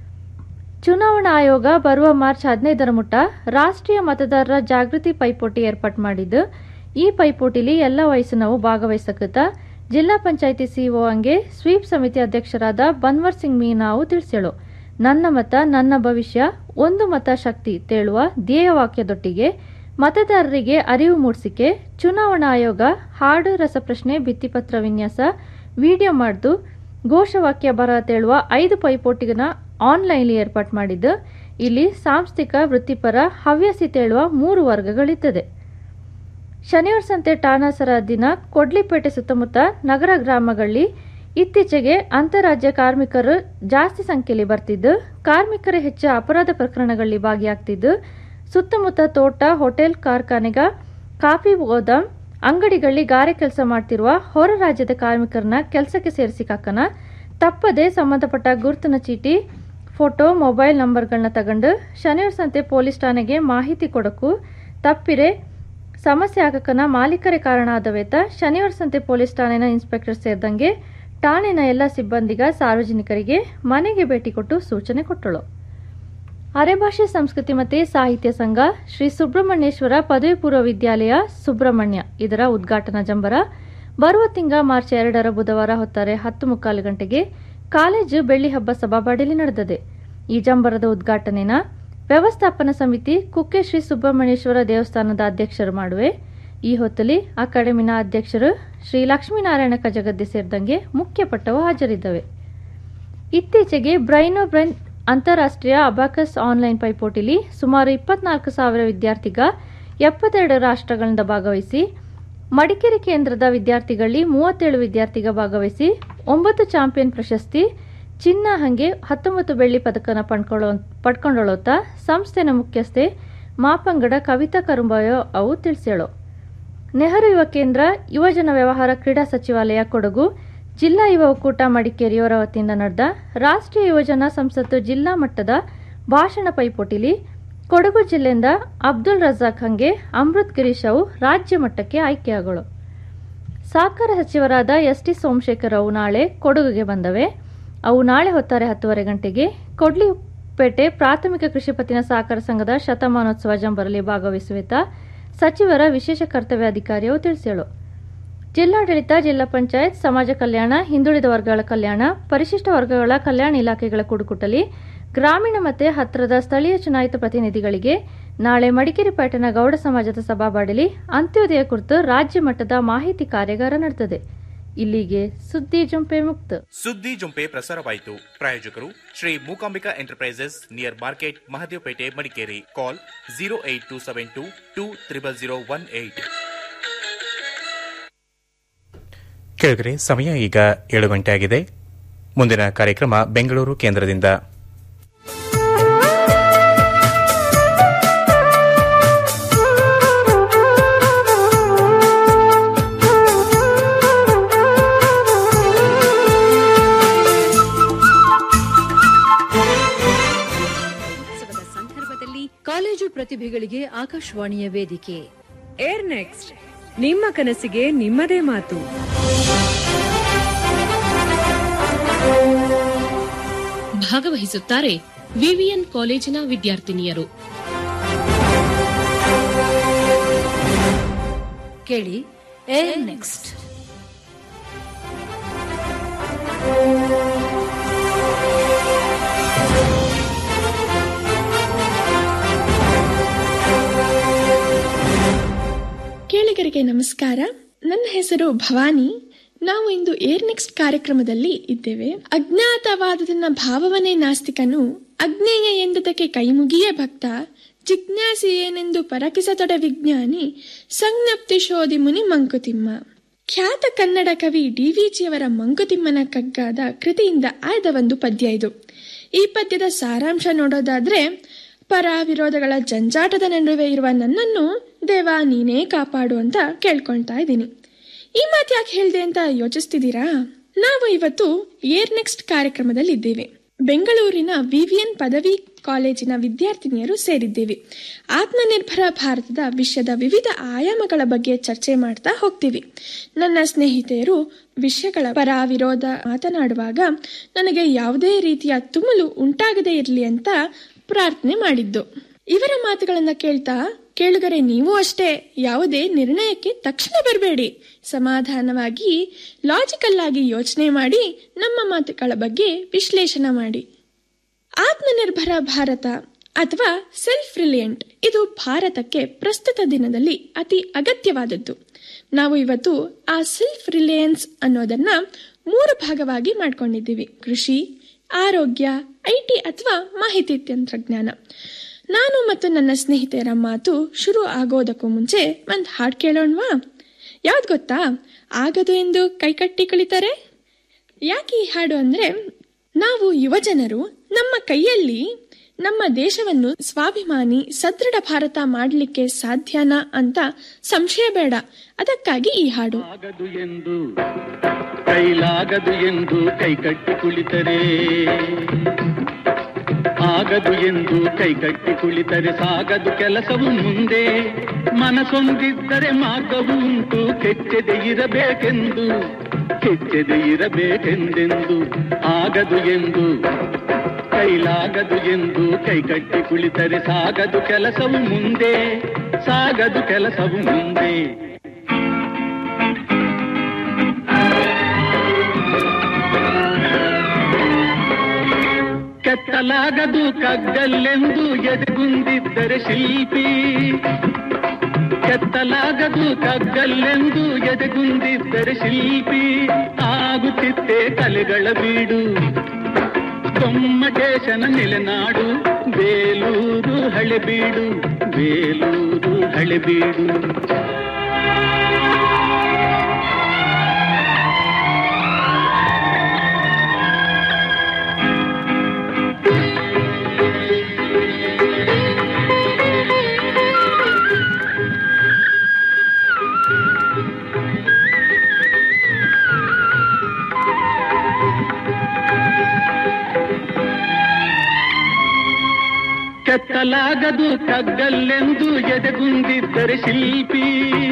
ಚುನಾವಣಾ ಆಯೋಗ ಬರುವ ಮಾರ್ಚ್ ಹದಿನೈದರ ಮುಟ ರಾಷ್ಟ್ರೀಯ ಮತದಾರರ ಜಾಗೃತಿ ಪೈಪೋಟಿ ಏರ್ಪಾಟ್ ಮಾಡಿದ್ದು ಈ ಪೈಪೋಟಿಲಿ ಎಲ್ಲ ವಯಸ್ಸಿನವು ಭಾಗವಹಿಸಕತ್ತ ಜಿಲ್ಲಾ ಪಂಚಾಯಿತಿ ಸಿಇಒ ಹಂಗೆ ಸ್ವೀಪ್ ಸಮಿತಿ ಅಧ್ಯಕ್ಷರಾದ ಬನ್ವರ್ ಸಿಂಗ್ ಮೀನಾವು ತಿಳಿಸಳು ನನ್ನ ಮತ ನನ್ನ ಭವಿಷ್ಯ ಒಂದು ಮತ ಶಕ್ತಿ ತೇಳುವ ಧ್ಯೇಯವಾಕ್ಯದೊಟ್ಟಿಗೆ ಮತದಾರರಿಗೆ ಅರಿವು ಮೂಡಿಸಿಕೆ ಚುನಾವಣಾ ಆಯೋಗ ಹಾಡು ರಸಪ್ರಶ್ನೆ ಭಿತ್ತಿಪತ್ರ ವಿನ್ಯಾಸ ವಿಡಿಯೋ ಮಾಡ್ದು ಘೋಷವಾಕ್ಯ ಬರ ತೇಳುವ ಐದು ಪೈಪೋಟಿಗನ ಆನ್ಲೈನ್ಲಿ ಏರ್ಪಾಟ್ ಮಾಡಿದ್ದು ಇಲ್ಲಿ ಸಾಂಸ್ಥಿಕ ವೃತ್ತಿಪರ ಹವ್ಯಾಸಿ ತೇಳುವ ಮೂರು ವರ್ಗಗಳಿದ್ದದೆ ಶನಿವಾರ ಸಂತೆ ಠಾಣಾಸರ ದಿನ ಕೊಡ್ಲಿಪೇಟೆ ಸುತ್ತಮುತ್ತ ನಗರ ಗ್ರಾಮಗಳಲ್ಲಿ ಇತ್ತೀಚೆಗೆ ಅಂತಾರಾಜ್ಯ ಕಾರ್ಮಿಕರು ಜಾಸ್ತಿ ಸಂಖ್ಯೆಯಲ್ಲಿ ಬರ್ತಿದ್ದು ಕಾರ್ಮಿಕರ ಹೆಚ್ಚು ಅಪರಾಧ ಪ್ರಕರಣಗಳಲ್ಲಿ ಭಾಗಿಯಾಗ್ತಿದ್ದು ಸುತ್ತಮುತ್ತ ತೋಟ ಹೋಟೆಲ್ ಕಾರ್ಖಾನೆಗ ಕಾಫಿ ಗೋದಾಮ್ ಅಂಗಡಿಗಳಲ್ಲಿ ಗಾರೆ ಕೆಲಸ ಮಾಡ್ತಿರುವ ಹೊರ ರಾಜ್ಯದ ಕಾರ್ಮಿಕರನ್ನ ಕೆಲಸಕ್ಕೆ ಸೇರಿಸಿಕಾಕನ ತಪ್ಪದೆ ಸಂಬಂಧಪಟ್ಟ ಗುರುತಿನ ಚೀಟಿ ಫೋಟೋ ಮೊಬೈಲ್ ನಂಬರ್ಗಳನ್ನ ತಗೊಂಡು ಶನಿವಾರ ಸಂತೆ ಪೊಲೀಸ್ ಠಾಣೆಗೆ ಮಾಹಿತಿ ಕೊಡಕು ತಪ್ಪಿರೆ ಸಮಸ್ಯೆ ಆಗಕನ ಮಾಲೀಕರೇ ಕಾರಣ ಆದವೇತ ಶನಿವಾರ ಸಂತೆ ಪೊಲೀಸ್ ಠಾಣೆನ ಇನ್ಸ್ಪೆಕ್ಟರ್ ಸೇರಿದಂಗೆ ಠಾಣೆನ ಎಲ್ಲ ಸಿಬ್ಬಂದಿಗ ಸಾರ್ವಜನಿಕರಿಗೆ ಮನೆಗೆ ಭೇಟಿ ಕೊಟ್ಟು ಸೂಚನೆ ಕೊಟ್ಟಳು ಅರೆಭಾಷೆ ಸಂಸ್ಕೃತಿ ಮತ್ತು ಸಾಹಿತ್ಯ ಸಂಘ ಶ್ರೀ ಸುಬ್ರಹ್ಮಣ್ಯೇಶ್ವರ ಪದವಿ ಪೂರ್ವ ವಿದ್ಯಾಲಯ ಸುಬ್ರಹ್ಮಣ್ಯ ಇದರ ಉದ್ಘಾಟನಾ ಜಂಬರ ಬರುವ ತಿಂಗ ಮಾರ್ಚ್ ಎರಡರ ಬುಧವಾರ ಹೊತ್ತಾರೆ ಹತ್ತು ಮುಕ್ಕಾಲು ಗಂಟೆಗೆ ಕಾಲೇಜು ಬೆಳ್ಳಿ ಹಬ್ಬ ಸಭಾಬಾಡಿಲಿ ನಡೆದಿದೆ ಈ ಜಂಬರದ ಉದ್ಘಾಟನೆನ ವ್ಯವಸ್ಥಾಪನಾ ಸಮಿತಿ ಕುಕ್ಕೆ ಶ್ರೀ ಸುಬ್ರಹ್ಮಣ್ಯೇಶ್ವರ ದೇವಸ್ಥಾನದ ಅಧ್ಯಕ್ಷರು ಮಾಡುವೆ ಈ ಹೊತ್ತಲ್ಲಿ ಅಕಾಡೆಮಿನ ಅಧ್ಯಕ್ಷರು ಶ್ರೀ ಲಕ್ಷ್ಮೀನಾರಾಯಣ ಕಜಗದ್ದೆ ಸೇರಿದಂಗೆ ಮುಖ್ಯ ಪಟ್ಟವು ಹಾಜರಿದ್ದವೆ ಇತ್ತೀಚೆಗೆ ಬ್ರೈನೋ ಬ್ರೈನ್ ಅಂತಾರಾಷ್ಟ್ರೀಯ ಅಬಾಕಸ್ ಆನ್ಲೈನ್ ಪೈಪೋಟಿಲಿ ಸುಮಾರು ಇಪ್ಪತ್ನಾಲ್ಕು ಸಾವಿರ ವಿದ್ಯಾರ್ಥಿಗ ಎಪ್ಪತ್ತೆರಡು ರಾಷ್ಟ್ರಗಳಿಂದ ಭಾಗವಹಿಸಿ ಮಡಿಕೇರಿ ಕೇಂದ್ರದ ವಿದ್ಯಾರ್ಥಿಗಳಲ್ಲಿ ಮೂವತ್ತೇಳು ವಿದ್ಯಾರ್ಥಿಗ ಭಾಗವಹಿಸಿ ಒಂಬತ್ತು ಚಾಂಪಿಯನ್ ಪ್ರಶಸ್ತಿ ಚಿನ್ನ ಹಂಗೆ ಹತ್ತೊಂಬತ್ತು ಬೆಳ್ಳಿ ಪದಕನ ಪಡ್ಕೊಳ್ಳೋ ಪಡ್ಕೊಂಡೊಳೋತ ಸಂಸ್ಥೆನ ಮುಖ್ಯಸ್ಥೆ ಮಾಪಂಗಡ ಕವಿತಾ ಕರುಂಬಾಯೋ ಅವು ತಿಳಿಸ್ಯಾಳು ನೆಹರು ಯುವ ಕೇಂದ್ರ ಯುವಜನ ವ್ಯವಹಾರ ಕ್ರೀಡಾ ಸಚಿವಾಲಯ ಕೊಡಗು ಜಿಲ್ಲಾ ಯುವ ಒಕ್ಕೂಟ ಮಡಿಕೇರಿಯವರ ವತಿಯಿಂದ ನಡೆದ ರಾಷ್ಟ್ರೀಯ ಯುವಜನ ಸಂಸತ್ತು ಜಿಲ್ಲಾ ಮಟ್ಟದ ಭಾಷಣ ಪೈಪೋಟಿಲಿ ಕೊಡಗು ಜಿಲ್ಲೆಯಿಂದ ಅಬ್ದುಲ್ ರಜಾಕ್ ಹಂಗೆ ಅಮೃತ್ ಗಿರೀಶ್ ಅವು ರಾಜ್ಯ ಮಟ್ಟಕ್ಕೆ ಆಯ್ಕೆಯಾಗಳು ಸಹಕಾರ ಸಚಿವರಾದ ಎಸ್ ಟಿ ಸೋಮಶೇಖರ್ ಅವು ನಾಳೆ ಕೊಡಗುಗೆ ಬಂದವೆ ಅವು ನಾಳೆ ಹೊತ್ತಾರೆ ಹತ್ತುವರೆ ಗಂಟೆಗೆ ಕೊಡ್ಲಿಪೇಟೆ ಪ್ರಾಥಮಿಕ ಕೃಷಿ ಪತ್ತಿನ ಸಹಕಾರ ಸಂಘದ ಶತಮಾನೋತ್ಸವ ಜಂಬರಲ್ಲಿ ಭಾಗವಹಿಸುವಿತ ಸಚಿವರ ವಿಶೇಷ ಕರ್ತವ್ಯಾಧಿಕಾರಿಯು ತಿಳಿಸ್ಯಾಳು ಜಿಲ್ಲಾಡಳಿತ ಜಿಲ್ಲಾ ಪಂಚಾಯತ್ ಸಮಾಜ ಕಲ್ಯಾಣ ಹಿಂದುಳಿದ ವರ್ಗಗಳ ಕಲ್ಯಾಣ ಪರಿಶಿಷ್ಟ ವರ್ಗಗಳ ಕಲ್ಯಾಣ ಇಲಾಖೆಗಳ ಕುಡುಕುಟಲಿ ಗ್ರಾಮೀಣ ಮತ್ತೆ ಹತ್ತಿರದ ಸ್ಥಳೀಯ ಚುನಾಯಿತ ಪ್ರತಿನಿಧಿಗಳಿಗೆ ನಾಳೆ ಮಡಿಕೇರಿ ಪಟ್ಟಣ ಗೌಡ ಸಮಾಜದ ಸಭಾಬಾಡಲಿ ಅಂತ್ಯೋದಯ ಕುರಿತು ರಾಜ್ಯ ಮಟ್ಟದ ಮಾಹಿತಿ ಕಾರ್ಯಾಗಾರ ನಡೆದಿದೆ ಇಲ್ಲಿಗೆ ಸುದ್ದಿ ಜುಂಪೆ ಮುಕ್ತ ಸುದ್ದಿ ಜೊಂಪೆ ಪ್ರಸಾರವಾಯಿತು ಪ್ರಾಯೋಜಕರು Shri Mookambika enterprises near market Mahadevapete Madikeri call zero eight two seven two two triple zero one eight ಕೇಳಿದ್ರೆ ಸಮಯ ಈಗ ಏಳು ಗಂಟೆ ಆಗಿದೆ ಮುಂದಿನ ಕಾರ್ಯಕ್ರಮ ಬೆಂಗಳೂರು ಕೇಂದ್ರದಿಂದ ಉತ್ಸವದ ಸಂದರ್ಭದಲ್ಲಿ ಪ್ರತಿಭೆಗಳಿಗೆ ಆಕಾಶವಾಣಿಯ ವೇದಿಕೆ ಏರ್ ನೆಕ್ಸ್ಟ್ ನಿಮ್ಮ ಕನಸಿಗೆ ನಿಮ್ಮದೇ ಮಾತು ಭಾಗವಹಿಸುತ್ತಾರೆ ವಿವಿಎನ್ ಕಾಲೇಜಿನ ವಿದ್ಯಾರ್ಥಿನಿಯರು ಕೇಳಿ ಏರ್ ನೆಕ್ಸ್ಟ್ ಕೇಳಿಗರಿಗೆ ನಮಸ್ಕಾರ ನನ್ನ ಹೆಸರು ಭವಾನಿ ನಾವು ಇಂದು ಏರ್ ನೆಕ್ಸ್ಟ್ ಕಾರ್ಯಕ್ರಮದಲ್ಲಿ ಇದ್ದೇವೆ ಅಜ್ಞಾತವಾದದನ್ನ ಭಾವವನೇ ನಾಸ್ತಿಕನು ಅಜ್ಞೇಯ ಎಂದದಕ್ಕೆ ಕೈಮುಗಿಯೇ ಭಕ್ತ ಜಿಜ್ಞಾಸಿ ಏನೆಂದು ಪರಕಿಸತೊಡ ವಿಜ್ಞಾನಿ ಸಂಜ್ಞಪ್ತಿ ಶೋಧಿ ಮುನಿ ಮಂಕುತಿಮ್ಮ ಖ್ಯಾತ ಕನ್ನಡ ಕವಿ ಡಿವಿಜಿಯವರ ಮಂಕುತಿಮ್ಮನ ಕಗ್ಗಾದ ಕೃತಿಯಿಂದ ಆಯ್ದ ಒಂದು ಪದ್ಯ ಇದು ಈ ಪದ್ಯದ ಸಾರಾಂಶ ನೋಡೋದಾದ್ರೆ ಪರ ವಿರೋಧಗಳ ಜಂಜಾಟದ ನಡುವೆ ಇರುವ ನನ್ನನ್ನು ದೇವ ನೀನೇ ಕಾಪಾಡು ಅಂತ ಕೇಳ್ಕೊಳ್ತಾ ಇದ್ದೀನಿ ಈ ಮಾತು ಯಾಕೆ ಹೇಳ್ದೆ ಅಂತ ಯೋಚಿಸ್ತಿದ್ದೀರಾ ನಾವು ಇವತ್ತು ಏರ್ ನೆಕ್ಸ್ಟ್ ಕಾರ್ಯಕ್ರಮದಲ್ಲಿ ಇದ್ದೇವೆ ಬೆಂಗಳೂರಿನ ವಿವಿಎನ್ ಪದವಿ ಕಾಲೇಜಿನ ವಿದ್ಯಾರ್ಥಿನಿಯರು ಸೇರಿದ್ದೇವೆ ಆತ್ಮನಿರ್ಭರ ಭಾರತದ ವಿಷಯದ ವಿವಿಧ ಆಯಾಮಗಳ ಬಗ್ಗೆ ಚರ್ಚೆ ಮಾಡ್ತಾ ಹೋಗ್ತೀವಿ ನನ್ನ ಸ್ನೇಹಿತೆಯರು ವಿಷಯಗಳ ಪರ ವಿರೋಧ ಮಾತನಾಡುವಾಗ ನನಗೆ ಯಾವುದೇ ರೀತಿಯ ತುಮುಲು ಉಂಟಾಗದೇ ಇರಲಿ ಅಂತ ಪ್ರಾರ್ಥನೆ ಮಾಡಿದ್ದು ಇವರ ಮಾತುಗಳನ್ನ ಕೇಳ್ತಾ ಕೇಳುಗರೆ ನೀವು ಅಷ್ಟೇ ಯಾವುದೇ ನಿರ್ಣಯಕ್ಕೆ ತಕ್ಷಣ ಬರಬೇಡಿ ಸಮಾಧಾನವಾಗಿ ಲಾಜಿಕಲ್ ಆಗಿ ಯೋಚನೆ ಮಾಡಿ ನಮ್ಮ ಮಾತುಗಳ ಬಗ್ಗೆ ವಿಶ್ಲೇಷಣೆ ಮಾಡಿ ಆತ್ಮನಿರ್ಭರ ಭಾರತ ಅಥವಾ ಸೆಲ್ಫ್ ರಿಲಿಯಂಟ್ ಇದು ಭಾರತಕ್ಕೆ ಪ್ರಸ್ತುತ ದಿನದಲ್ಲಿ ಅತಿ ಅಗತ್ಯವಾದದ್ದು ನಾವು ಇವತ್ತು ಆ ಸೆಲ್ಫ್ ರಿಲಯನ್ಸ್ ಅನ್ನೋದನ್ನ ಮೂರು ಭಾಗವಾಗಿ ಮಾಡ್ಕೊಂಡಿದ್ದೀವಿ ಕೃಷಿ ಆರೋಗ್ಯ ಐಟಿ ಅಥವಾ ಮಾಹಿತಿ ತಂತ್ರಜ್ಞಾನ ನಾನು ಮತ್ತು ನನ್ನ ಸ್ನೇಹಿತೆಯರ ಮಾತು ಶುರು ಆಗೋದಕ್ಕೂ ಮುಂಚೆ ಒಂದು ಹಾಡು ಕೇಳೋಣವಾ ಯಾವ್ದು ಗೊತ್ತಾ ಆಗದು ಎಂದು ಕೈಕಟ್ಟಿ ಕುಳಿತಾರೆ ಯಾಕೆ ಈ ಹಾಡು ಅಂದ್ರೆ ನಾವು ಯುವಜನರು ನಮ್ಮ ಕೈಯಲ್ಲಿ ನಮ್ಮ ದೇಶವನ್ನು ಸ್ವಾಭಿಮಾನಿ ಸದೃಢ ಭಾರತ ಮಾಡಲಿಕ್ಕೆ ಸಾಧ್ಯನಾ ಅಂತ ಸಂಶಯ ಬೇಡ ಅದಕ್ಕಾಗಿ ಈ ಹಾಡು ಆಗದು ಎಂದು ಕೈಲಾಗದು ಎಂದು ಕೈಕಟ್ಟಿ ಕುಳಿತರೆ ಆಗದು ಎಂದು ಕೈಕಟ್ಟಿ ಕುಳಿತರೆ ಸಾಗದು ಕೆಲಸವು ಮುಂದೆ ಮನಸೊಂದಿದ್ದರೆ ಮಾರ್ಗವು ಉಂಟು ಕೆಚ್ಚದೆ ಇರಬೇಕೆಂದು ಕೆಚ್ಚದೆ ಇರಬೇಕೆಂದೆಂದು ಆಗದು ಎಂದು ಕೈಲಾಗದು ಎಂದು ಕೈಕಟ್ಟಿ ಕುಳಿತರೆ ಸಾಗದು ಕೆಲಸವು ಮುಂದೆ ಸಾಗದು ಕೆಲಸವು ಮುಂದೆ ಕೆತ್ತಲಾಗದು ಕಗ್ಗಲ್ಲೆಂದು ಎದೆಗುಂದಿದ್ದರೆ ಶಿಲ್ಪಿ ಕೆತ್ತಲಾಗದು ಕಗ್ಗಲ್ಲೆಂದು ಎದೆಗುಂದಿದ್ದರೆ ಶಿಲ್ಪಿ ಆಗುತ್ತಿತ್ತೆ ಕಲೆಗಳ ಬೀಡು ಗೊಮ್ಮಟೇಶನ ನೆಲೆನಾಡು ಬೇಲೂರು ಹಳೆಬೀಡು ಬೇಲೂರು ಹಳೆಬೀಡು ಕೆತ್ತಲಾಗದು ಕಗ್ಗಲ್ಲೆಂದು ಎದೆಗುಂದಿದ್ದರೆ ಶಿಲ್ಪಿ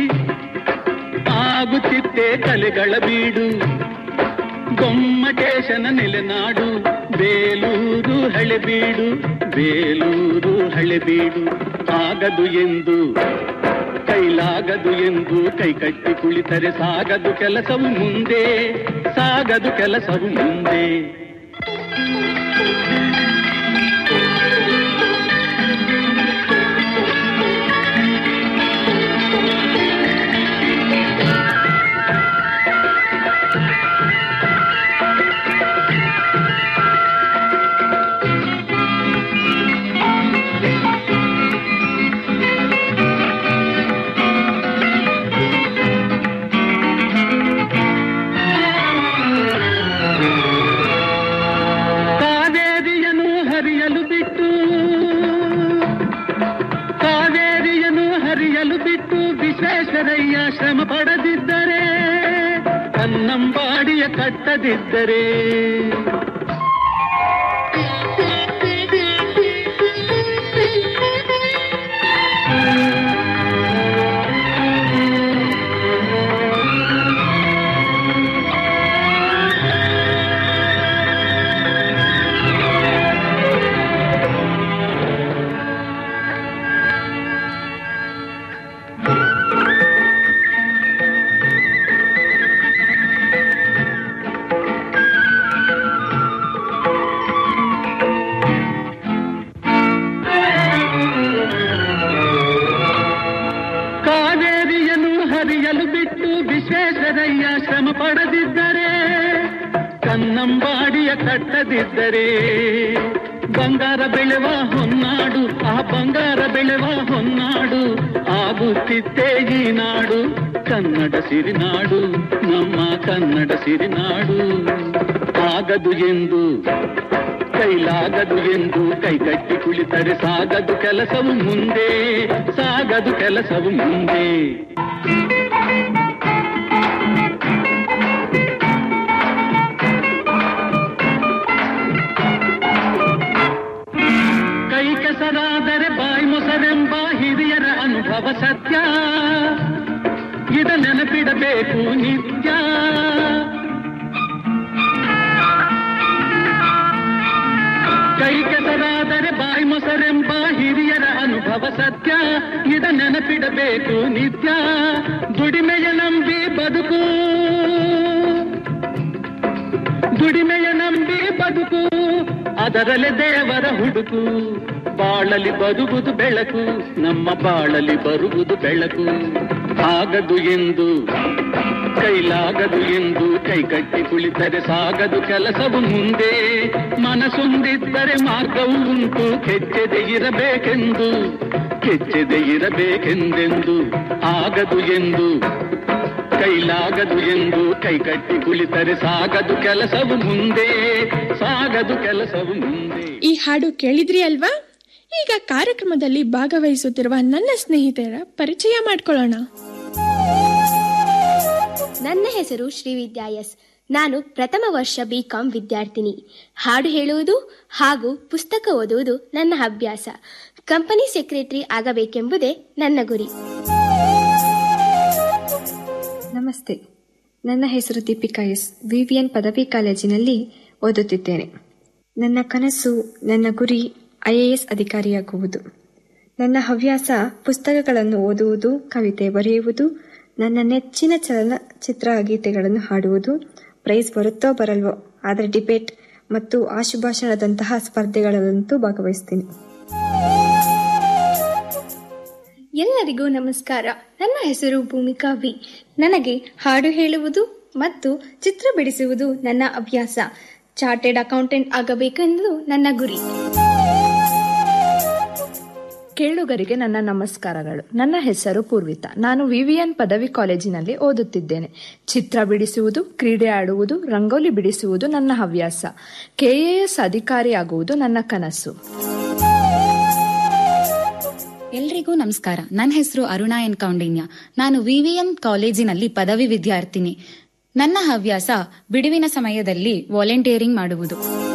ಆಗುತ್ತಿತ್ತೆ ಕಲೆಗಳ ಬೀಡು ಗೊಮ್ಮಟೇಶನ ನೆಲೆನಾಡು ಬೇಲೂರು ಹಳೆಬೀಡು ಬೇಲೂರು ಹಳೆಬೀಡು ಆಗದು ಎಂದು ಕೈಲಾಗದು ಎಂದು ಕೈಕಟ್ಟಿ ಕುಳಿತರೆ ಸಾಗದು ಕೆಲಸವು ಮುಂದೆ ಸಾಗದು ಕೆಲಸವು ಮುಂದೆ ಕಾವೇರಿಯನ್ನು ಹರಿಯಲು ಬಿಟ್ಟು ಕಾವೇರಿಯನ್ನು ಹರಿಯಲು ಬಿಟ್ಟು ವಿಶ್ವೇಶ್ವರಯ್ಯ ಶ್ರಮ ಪಡದಿದ್ದರೆ ಕನ್ನಂಬಾಡಿಯ ಕಟ್ಟದಿದ್ದರೆ ಕಟ್ಟದಿದ್ದರೆ ಬಂಗಾರ ಬೆಳೆವ ಹೊನ್ನಾಡು ಆ ಬಂಗಾರ ಬೆಳೆವ ಹೊನ್ನಾಡು ಆಗುತ್ತಿತ್ತೇ ಈ ನಾಡು ಕನ್ನಡ ಸಿರಿನಾಡು ನಮ್ಮ ಕನ್ನಡ ಸಿರಿನಾಡು ಆಗದು ಎಂದು ಕೈಲಾಗದು ಎಂದು ಕೈಗಟ್ಟಿ ಕುಳಿತರೆ ಸಾಗದು ಕೆಲಸವು ಮುಂದೆ ಸಾಗದು ಕೆಲಸವು ಮುಂದೆ ಕೈ ಕೆಸರಾದರೆ ಬಾಯಿ ಮೊಸರೆಂಬ ಹಿರಿಯರ ಅನುಭವ ಸತ್ಯ ಇದ ನೆನಪಿಡಬೇಕು ನಿತ್ಯ ಕೈ ಕೆಸರಾದರೆ ಬಾಯಿ ಮೊಸರೆಂಬ ಹಿರಿಯರ ಅನುಭವ ಸತ್ಯ ಇದ ನೆನಪಿಡಬೇಕು ನಿತ್ಯ ದುಡಿಮೆಯ ನಂಬಿ ಬದುಕು ದುಡಿಮೆಯ ನಂಬಿ ಬದುಕು ಅದರಲ್ಲಿ ದೇವರ ಹುಡುಕು ಬಾಳಲಿ ಬರುವುದು ಬೆಳಕು ನಮ್ಮ ಬಾಳಲಿ ಬರುವುದು ಬೆಳಕು ಆಗದು ಎಂದು ಕೈಲಾಗದು ಎಂದು ಕೈ ಕಟ್ಟಿ ಕುಳಿತರೆ ಸಾಗದು ಕೆಲಸವು ಮುಂದೆ ಮನಸ್ಸೊಂದಿದ್ದರೆ ಮಾರ್ಗವು ಉಂಟು ಕೆಚ್ಚದೆ ಇರಬೇಕೆಂದು ಕೆಚ್ಚದೆ ಇರಬೇಕೆಂದೆಂದು ಆಗದು ಎಂದು ಕೈಲಾಗದು ಎಂದು ಕೈ ಕಟ್ಟಿ ಕುಳಿತರೆ ಸಾಗದು ಕೆಲಸವು ಮುಂದೆ ಸಾಗದು ಕೆಲಸವು ಮುಂದೆ ಈ ಹಾಡು ಕೇಳಿದ್ರಿ ಅಲ್ವಾ ಈಗ ಕಾರ್ಯಕ್ರಮದಲ್ಲಿ ಭಾಗವಹಿಸುತ್ತಿರುವ ನನ್ನ ಸ್ನೇಹಿತರ ಪರಿಚಯ ಮಾಡ್ಕೊಳ್ಳೋಣ ನನ್ನ ಹೆಸರು ಶ್ರೀವಿದ್ಯಾ ಎಸ್ ನಾನು ಪ್ರಥಮ ವರ್ಷ ಬಿಕಾಂ ವಿದ್ಯಾರ್ಥಿನಿ ಹಾಡು ಹೇಳುವುದು ಹಾಗೂ ಪುಸ್ತಕ ಓದುವುದು ನನ್ನ ಅಭ್ಯಾಸ ಕಂಪನಿ ಸೆಕ್ರೆಟರಿ ಆಗಬೇಕೆಂಬುದೇ ನನ್ನ ಗುರಿ ನಮಸ್ತೆ ನನ್ನ ಹೆಸರು ದೀಪಿಕಾ ಎಸ್ ವಿವಿಎನ್ ಪದವಿ ಕಾಲೇಜಿನಲ್ಲಿ ಓದುತ್ತಿದ್ದೇನೆ ನನ್ನ ಕನಸು ನನ್ನ ಗುರಿ ಐಎಎಸ್ ಅಧಿಕಾರಿಯಾಗುವುದು ನನ್ನ ಹವ್ಯಾಸ ಪುಸ್ತಕಗಳನ್ನು ಓದುವುದು ಕವಿತೆ ಬರೆಯುವುದು ನನ್ನ ನೆಚ್ಚಿನ ಚಲನಚಿತ್ರ ಗೀತೆಗಳನ್ನು ಹಾಡುವುದು ಪ್ರೈಸ್ ಬರುತ್ತೋ ಬರಲ್ವೋ ಆದರೆ ಡಿಬೇಟ್ ಮತ್ತು ಆಶುಭಾಷಣದಂತಹ ಸ್ಪರ್ಧೆಗಳಲ್ಲಂತೂ ಭಾಗವಹಿಸ್ತೀನಿ ಎಲ್ಲರಿಗೂ ನಮಸ್ಕಾರ ನನ್ನ ಹೆಸರು ಭೂಮಿಕಾ ವಿ ನನಗೆ ಹಾಡು ಹೇಳುವುದು ಮತ್ತು ಚಿತ್ರ ಬಿಡಿಸುವುದು ನನ್ನ ಅಭ್ಯಾಸ ಚಾರ್ಟೆಡ್ ಅಕೌಂಟೆಂಟ್ ಆಗಬೇಕೆಂದು ನನ್ನ ಗುರಿ ಕೇಳುಗರಿಗೆ ನನ್ನ ನಮಸ್ಕಾರಗಳು ನನ್ನ ಹೆಸರು ಪೂರ್ವಿತಾ ನಾನು ವಿವಿಎನ್ ಪದವಿ ಕಾಲೇಜಿನಲ್ಲಿ ಓದುತ್ತಿದ್ದೇನೆ ಚಿತ್ರ ಬಿಡಿಸುವುದು ಕ್ರೀಡೆ ಆಡುವುದು ರಂಗೋಲಿ ಬಿಡಿಸುವುದು ನನ್ನ ಹವ್ಯಾಸ ಕೆಎಎಸ್ ಅಧಿಕಾರಿಯಾಗುವುದು ನನ್ನ ಕನಸು ಎಲ್ರಿಗೂ ನಮಸ್ಕಾರ ನನ್ನ ಹೆಸರು ಅರುಣಾ ಎನ್ ಕೌಂಡಿನ್ಯ ನಾನು ವಿವಿಎನ್ ಕಾಲೇಜಿನಲ್ಲಿ ಪದವಿ ವಿದ್ಯಾರ್ಥಿನಿ ನನ್ನ ಹವ್ಯಾಸ ಬಿಡುವಿನ ಸಮಯದಲ್ಲಿ ವಾಲಂಟಿಯರಿಂಗ್ ಮಾಡುವುದು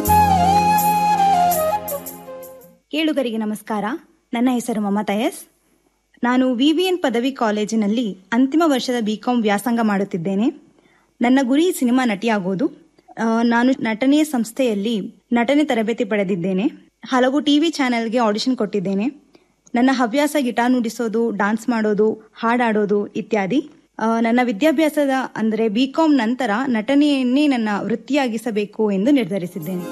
ಕೇಳುಗರಿಗೆ ನಮಸ್ಕಾರ ನನ್ನ ಹೆಸರು ಮಮತಾ ಎಸ್ ನಾನು ವಿವಿಎನ್ ಪದವಿ ಕಾಲೇಜಿನಲ್ಲಿ ಅಂತಿಮ ವರ್ಷದ ಬಿಕಾಂ ವ್ಯಾಸಂಗ ಮಾಡುತ್ತಿದ್ದೇನೆ ನನ್ನ ಗುರಿ ಸಿನಿಮಾ ನಟಿಯಾಗುವುದು ಆ, ನಾನು ನಟನೆಯ ಸಂಸ್ಥೆಯಲ್ಲಿ ನಟನೆ ತರಬೇತಿ ಪಡೆದಿದ್ದೇನೆ ಹಲವು ಟಿವಿ ಚಾನೆಲ್ಗೆ ಆಡಿಷನ್ ಕೊಟ್ಟಿದ್ದೇನೆ ನನ್ನ ಹವ್ಯಾಸ ಗಿಟಾರ್ ನುಡಿಸೋದು ಡಾನ್ಸ್ ಮಾಡೋದು ಹಾಡಾಡೋದು ಇತ್ಯಾದಿ ಆ, ನನ್ನ ವಿದ್ಯಾಭ್ಯಾಸದ ಅಂದರೆ ಬಿಕಾಂ ನಂತರ ನಟನೆಯನ್ನೇ ನನ್ನ ವೃತ್ತಿಯಾಗಿಸಬೇಕು ಎಂದು ನಿರ್ಧರಿಸಿದ್ದೇನೆ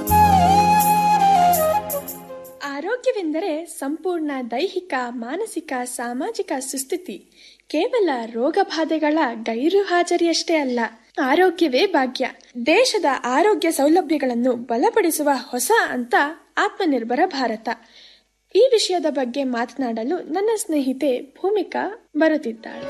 ಆರೋಗ್ಯವೆಂದರೆ ಸಂಪೂರ್ಣ ದೈಹಿಕ ಮಾನಸಿಕ ಸಾಮಾಜಿಕ ಸುಸ್ಥಿತಿ ಕೇವಲ ರೋಗ ಬಾಧೆಗಳ ಗೈರು ಹಾಜರಿಯಷ್ಟೇ ಅಲ್ಲ ಆರೋಗ್ಯವೇ ಭಾಗ್ಯ ದೇಶದ ಆರೋಗ್ಯ ಸೌಲಭ್ಯಗಳನ್ನು ಬಲಪಡಿಸುವ ಹೊಸ ಅಂತ ಆತ್ಮನಿರ್ಭರ ಭಾರತ ಈ ವಿಷಯದ ಬಗ್ಗೆ ಮಾತನಾಡಲು ನನ್ನ ಸ್ನೇಹಿತೆ ಭೂಮಿಕಾ ಬರುತ್ತಿದ್ದಾಳೆ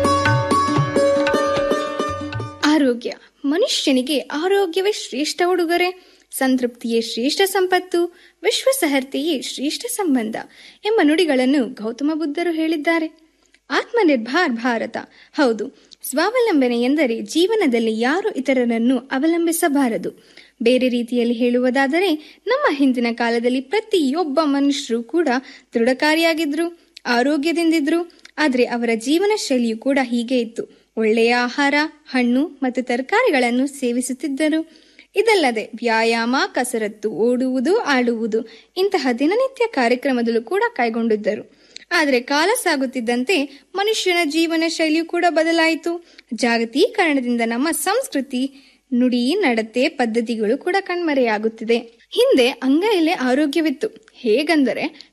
ಆರೋಗ್ಯ ಮನುಷ್ಯನಿಗೆ ಆರೋಗ್ಯವೇ ಶ್ರೇಷ್ಠ ಉಡುಗೊರೆ ಸಂತೃಪ್ತಿಯೇ ಶ್ರೇಷ್ಠ ಸಂಪತ್ತು ವಿಶ್ವಸಹರ್ತೆಯೇ ಶ್ರೇಷ್ಠ ಸಂಬಂಧ ಎಂಬ ನುಡಿಗಳನ್ನು ಗೌತಮ ಬುದ್ಧರು ಹೇಳಿದ್ದಾರೆ ಆತ್ಮನಿರ್ಭರ್ ಭಾರತ ಹೌದು ಸ್ವಾವಲಂಬನೆ ಎಂದರೆ ಜೀವನದಲ್ಲಿ ಯಾರು ಇತರರನ್ನು ಅವಲಂಬಿಸಬಾರದು ಬೇರೆ ರೀತಿಯಲ್ಲಿ ಹೇಳುವುದಾದರೆ ನಮ್ಮ ಹಿಂದಿನ ಕಾಲದಲ್ಲಿ ಪ್ರತಿಯೊಬ್ಬ ಮನುಷ್ಯರು ಕೂಡ ದೃಢಕಾರಿಯಾಗಿದ್ರು ಆರೋಗ್ಯದಿಂದಿದ್ರು ಆದರೆ ಅವರ ಜೀವನ ಶೈಲಿಯು ಕೂಡ ಹೀಗೆ ಇತ್ತು ಒಳ್ಳೆಯ ಆಹಾರ ಹಣ್ಣು ಮತ್ತು ತರಕಾರಿಗಳನ್ನು ಸೇವಿಸುತ್ತಿದ್ದರು ಇದಲ್ಲದೆ ವ್ಯಾಯಾಮ ಕಸರತ್ತು ಓಡುವುದು ಆಡುವುದು ಇಂತಹ ದಿನನಿತ್ಯ ಕಾರ್ಯಕ್ರಮದಲ್ಲೂ ಕೂಡ ಕೈಗೊಂಡಿದ್ದರು ಆದರೆ ಕಾಲ ಸಾಗುತ್ತಿದ್ದಂತೆ ಮನುಷ್ಯನ ಜೀವನ ಶೈಲಿಯು ಕೂಡ ಬದಲಾಯಿತು ಜಾಗತೀಕರಣದಿಂದ ನಮ್ಮ ಸಂಸ್ಕೃತಿ ನುಡಿ ನಡತೆ ಪದ್ಧತಿಗಳು ಕೂಡ ಕಣ್ಮರೆಯಾಗುತ್ತಿದೆ ಹಿಂದೆ ಅಂಗೈಲೆ ಆರೋಗ್ಯವಿತ್ತು ಹೇಗಂದರೆ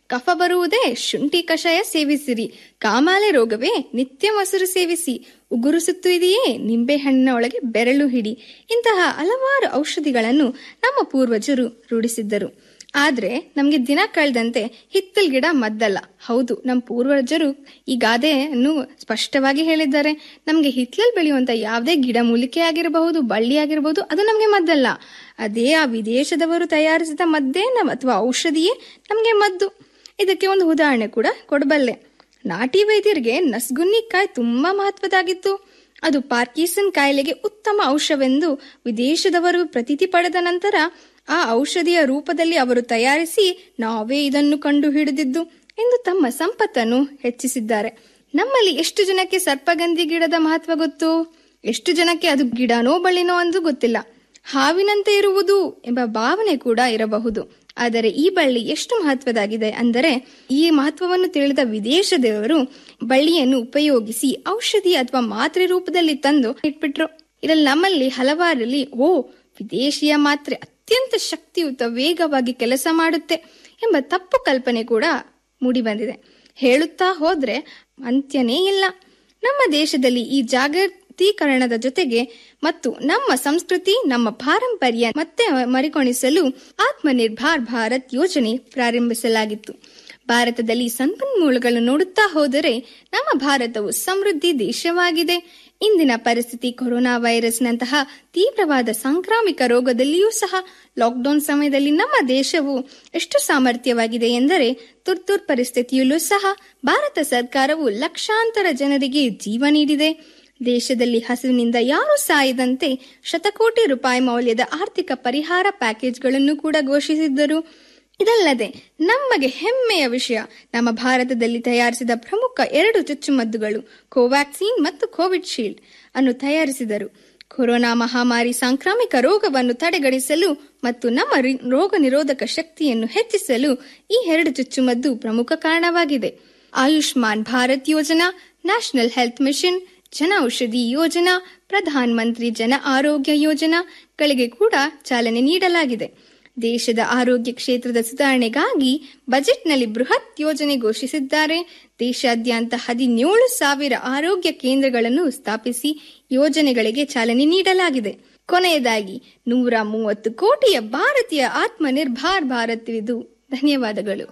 ಕಫ ಬರುವುದೇ ಶುಂಠಿ ಕಷಾಯ ಸೇವಿಸಿರಿ ಕಾಮಾಲೆ ರೋಗವೇ ನಿತ್ಯ ಮೊಸರು ಸೇವಿಸಿ ಉಗುರು ಸುತ್ತು ಇದೆಯೇ ನಿಂಬೆ ಹಣ್ಣಿನ ಒಳಗೆ ಬೆರಳು ಹಿಡಿ ಇಂತಹ ಹಲವಾರು ಔಷಧಿಗಳನ್ನು ನಮ್ಮ ಪೂರ್ವಜರು ರೂಢಿಸಿದ್ದರು ಆದ್ರೆ ನಮ್ಗೆ ದಿನ ಕಳೆದಂತೆ ಹಿತ್ತಲ್ ಗಿಡ ಮದ್ದಲ್ಲ ಹೌದು ನಮ್ಮ ಪೂರ್ವಜರು ಈ ಗಾದೆಯನ್ನು ಸ್ಪಷ್ಟವಾಗಿ ಹೇಳಿದ್ದಾರೆ ನಮ್ಗೆ ಹಿತ್ತಲಲ್ಲಿ ಬೆಳೆಯುವಂತ ಯಾವುದೇ ಗಿಡ ಮೂಲಿಕೆ ಆಗಿರಬಹುದು ಬಳ್ಳಿ ಆಗಿರಬಹುದು ಅದು ನಮ್ಗೆ ಮದ್ದಲ್ಲ ಅದೇ ಆ ವಿದೇಶದವರು ತಯಾರಿಸಿದ ಮದ್ದೇ ನಮ್ ಅಥವಾ ಔಷಧಿಯೇ ನಮ್ಗೆ ಮದ್ದು ಇದಕ್ಕೆ ಒಂದು ಉದಾಹರಣೆ ಕೂಡ ಕೊಡಬಲ್ಲೆ ನಾಟಿ ವೈದ್ಯರಿಗೆ ನಸ್ಗುನ್ನಿಕಾಯಿ ತುಂಬಾ ಮಹತ್ವದಾಗಿತ್ತು ಅದು ಪಾರ್ಕಿಸನ್ ಕಾಯಿಲೆಗೆ ಉತ್ತಮ ಔಷಧವೆಂದು ವಿದೇಶದವರು ಪ್ರತೀತಿ ಪಡೆದ ನಂತರ ಆ ಔಷಧಿಯ ರೂಪದಲ್ಲಿ ಅವರು ತಯಾರಿಸಿ ನಾವೇ ಇದನ್ನು ಕಂಡು ಹಿಡಿದಿದ್ದು ಎಂದು ತಮ್ಮ ಸಂಪತ್ತನ್ನು ಹೆಚ್ಚಿಸಿದ್ದಾರೆ ನಮ್ಮಲ್ಲಿ ಎಷ್ಟು ಜನಕ್ಕೆ ಸರ್ಪಗಂಧಿ ಗಿಡದ ಮಹತ್ವ ಗೊತ್ತು ಎಷ್ಟು ಜನಕ್ಕೆ ಅದು ಗಿಡನೋ ಬಳ್ಳಿನೋ ಅಂದು ಗೊತ್ತಿಲ್ಲ ಹಾವಿನಂತೆ ಇರುವುದು ಎಂಬ ಭಾವನೆ ಕೂಡ ಇರಬಹುದು ಆದರೆ ಈ ಬಳ್ಳಿ ಎಷ್ಟು ಮಹತ್ವದಾಗಿದೆ ಅಂದರೆ ಈ ಮಹತ್ವವನ್ನು ತಿಳಿದ ವಿದೇಶದವರು ಬಳ್ಳಿಯನ್ನು ಉಪಯೋಗಿಸಿ ಔಷಧಿ ಅಥವಾ ಮಾತ್ರೆ ರೂಪದಲ್ಲಿ ತಂದು ಇಟ್ಬಿಟ್ರು ಇದರಲ್ಲಿ ನಮ್ಮಲ್ಲಿ ಹಲವಾರಲ್ಲಿ ಓ ವಿದೇಶಿಯ ಮಾತ್ರೆ ಅತ್ಯಂತ ಶಕ್ತಿಯುತ ವೇಗವಾಗಿ ಕೆಲಸ ಮಾಡುತ್ತೆ ಎಂಬ ತಪ್ಪು ಕಲ್ಪನೆ ಕೂಡ ಮೂಡಿಬಂದಿದೆ ಹೇಳುತ್ತಾ ಹೋದ್ರೆ ಅಂತ್ಯನೇ ಇಲ್ಲ ನಮ್ಮ ದೇಶದಲ್ಲಿ ಈ ಜಾಗತೀಕರಣದ ಜೊತೆಗೆ ಮತ್ತು ನಮ್ಮ ಸಂಸ್ಕೃತಿ ನಮ್ಮ ಪಾರಂಪರ್ಯ ಮತ್ತೆ ಮರಿಕೊಣಿಸಲು ಆತ್ಮನಿರ್ಭರ್ ಭಾರತ್ ಯೋಜನೆ ಪ್ರಾರಂಭಿಸಲಾಗಿತ್ತು ಭಾರತದಲ್ಲಿ ಸಂಪನ್ಮೂಲಗಳು ನೋಡುತ್ತಾ ಹೋದರೆ ನಮ್ಮ ಭಾರತವು ಸಮೃದ್ಧಿ ದೇಶವಾಗಿದೆ ಇಂದಿನ ಪರಿಸ್ಥಿತಿ ಕೊರೋನಾ ವೈರಸ್ನಂತಹ ತೀವ್ರವಾದ ಸಾಂಕ್ರಾಮಿಕ ರೋಗದಲ್ಲಿಯೂ ಸಹ ಲಾಕ್ಡೌನ್ ಸಮಯದಲ್ಲಿ ನಮ್ಮ ದೇಶವು ಎಷ್ಟು ಸಾಮರ್ಥ್ಯವಾಗಿದೆ ಎಂದರೆ ತುರ್ತುರ್ ಪರಿಸ್ಥಿತಿಯಲ್ಲೂ ಸಹ ಭಾರತ ಸರ್ಕಾರವು ಲಕ್ಷಾಂತರ ಜನರಿಗೆ ಜೀವ ನೀಡಿದೆ ದೇಶದಲ್ಲಿ ಹಸುವಿನಿಂದ ಯಾರೂ ಸಾಯದಂತೆ ಶತಕೋಟಿ ರೂಪಾಯಿ ಮೌಲ್ಯದ ಆರ್ಥಿಕ ಪರಿಹಾರ ಪ್ಯಾಕೇಜ್ಗಳನ್ನು ಕೂಡ ಘೋಷಿಸಿದ್ದರು ಇದಲ್ಲದೆ ನಮಗೆ ಹೆಮ್ಮೆಯ ವಿಷಯ ನಮ್ಮ ಭಾರತದಲ್ಲಿ ತಯಾರಿಸಿದ ಪ್ರಮುಖ ಎರಡು ಚುಚ್ಚುಮದ್ದುಗಳು ಕೋವ್ಯಾಕ್ಸಿನ್ ಮತ್ತು ಕೋವಿಡ್ ಶೀಲ್ಡ್ ಅನ್ನು ತಯಾರಿಸಿದರು ಕೊರೋನಾ ಮಹಾಮಾರಿ ಸಾಂಕ್ರಾಮಿಕ ರೋಗವನ್ನು ತಡೆಗಣಿಸಲು ಮತ್ತು ನಮ್ಮ ರೋಗ ನಿರೋಧಕ ಶಕ್ತಿಯನ್ನು ಹೆಚ್ಚಿಸಲು ಈ ಎರಡು ಚುಚ್ಚುಮದ್ದು ಪ್ರಮುಖ ಕಾರಣವಾಗಿದೆ ಆಯುಷ್ಮಾನ್ ಭಾರತ್ ಯೋಜನಾ ನ್ಯಾಷನಲ್ ಹೆಲ್ತ್ ಮಿಷನ್ ಜನ ಔಷಧಿ ಯೋಜನಾ ಪ್ರಧಾನ ಮಂತ್ರಿ ಜನ ಆರೋಗ್ಯ ಯೋಜನಾಗಳಿಗೆ ಕೂಡ ಚಾಲನೆ ನೀಡಲಾಗಿದೆ ದೇಶದ ಆರೋಗ್ಯ ಕ್ಷೇತ್ರದ ಸುಧಾರಣೆಗಾಗಿ ಬಜೆಟ್ನಲ್ಲಿ ಬೃಹತ್ ಯೋಜನೆ ಘೋಷಿಸಿದ್ದಾರೆ ದೇಶಾದ್ಯಂತ ಹದಿನೇಳು ಸಾವಿರ ಆರೋಗ್ಯ ಕೇಂದ್ರಗಳನ್ನು ಸ್ಥಾಪಿಸಿ ಯೋಜನೆಗಳಿಗೆ ಚಾಲನೆ ನೀಡಲಾಗಿದೆ ಕೊನೆಯದಾಗಿ ನೂರ ಮೂವತ್ತು ಕೋಟಿಯ ಭಾರತೀಯ ಆತ್ಮನಿರ್ಭರ್ ಭಾರತವಿದು ಧನ್ಯವಾದಗಳು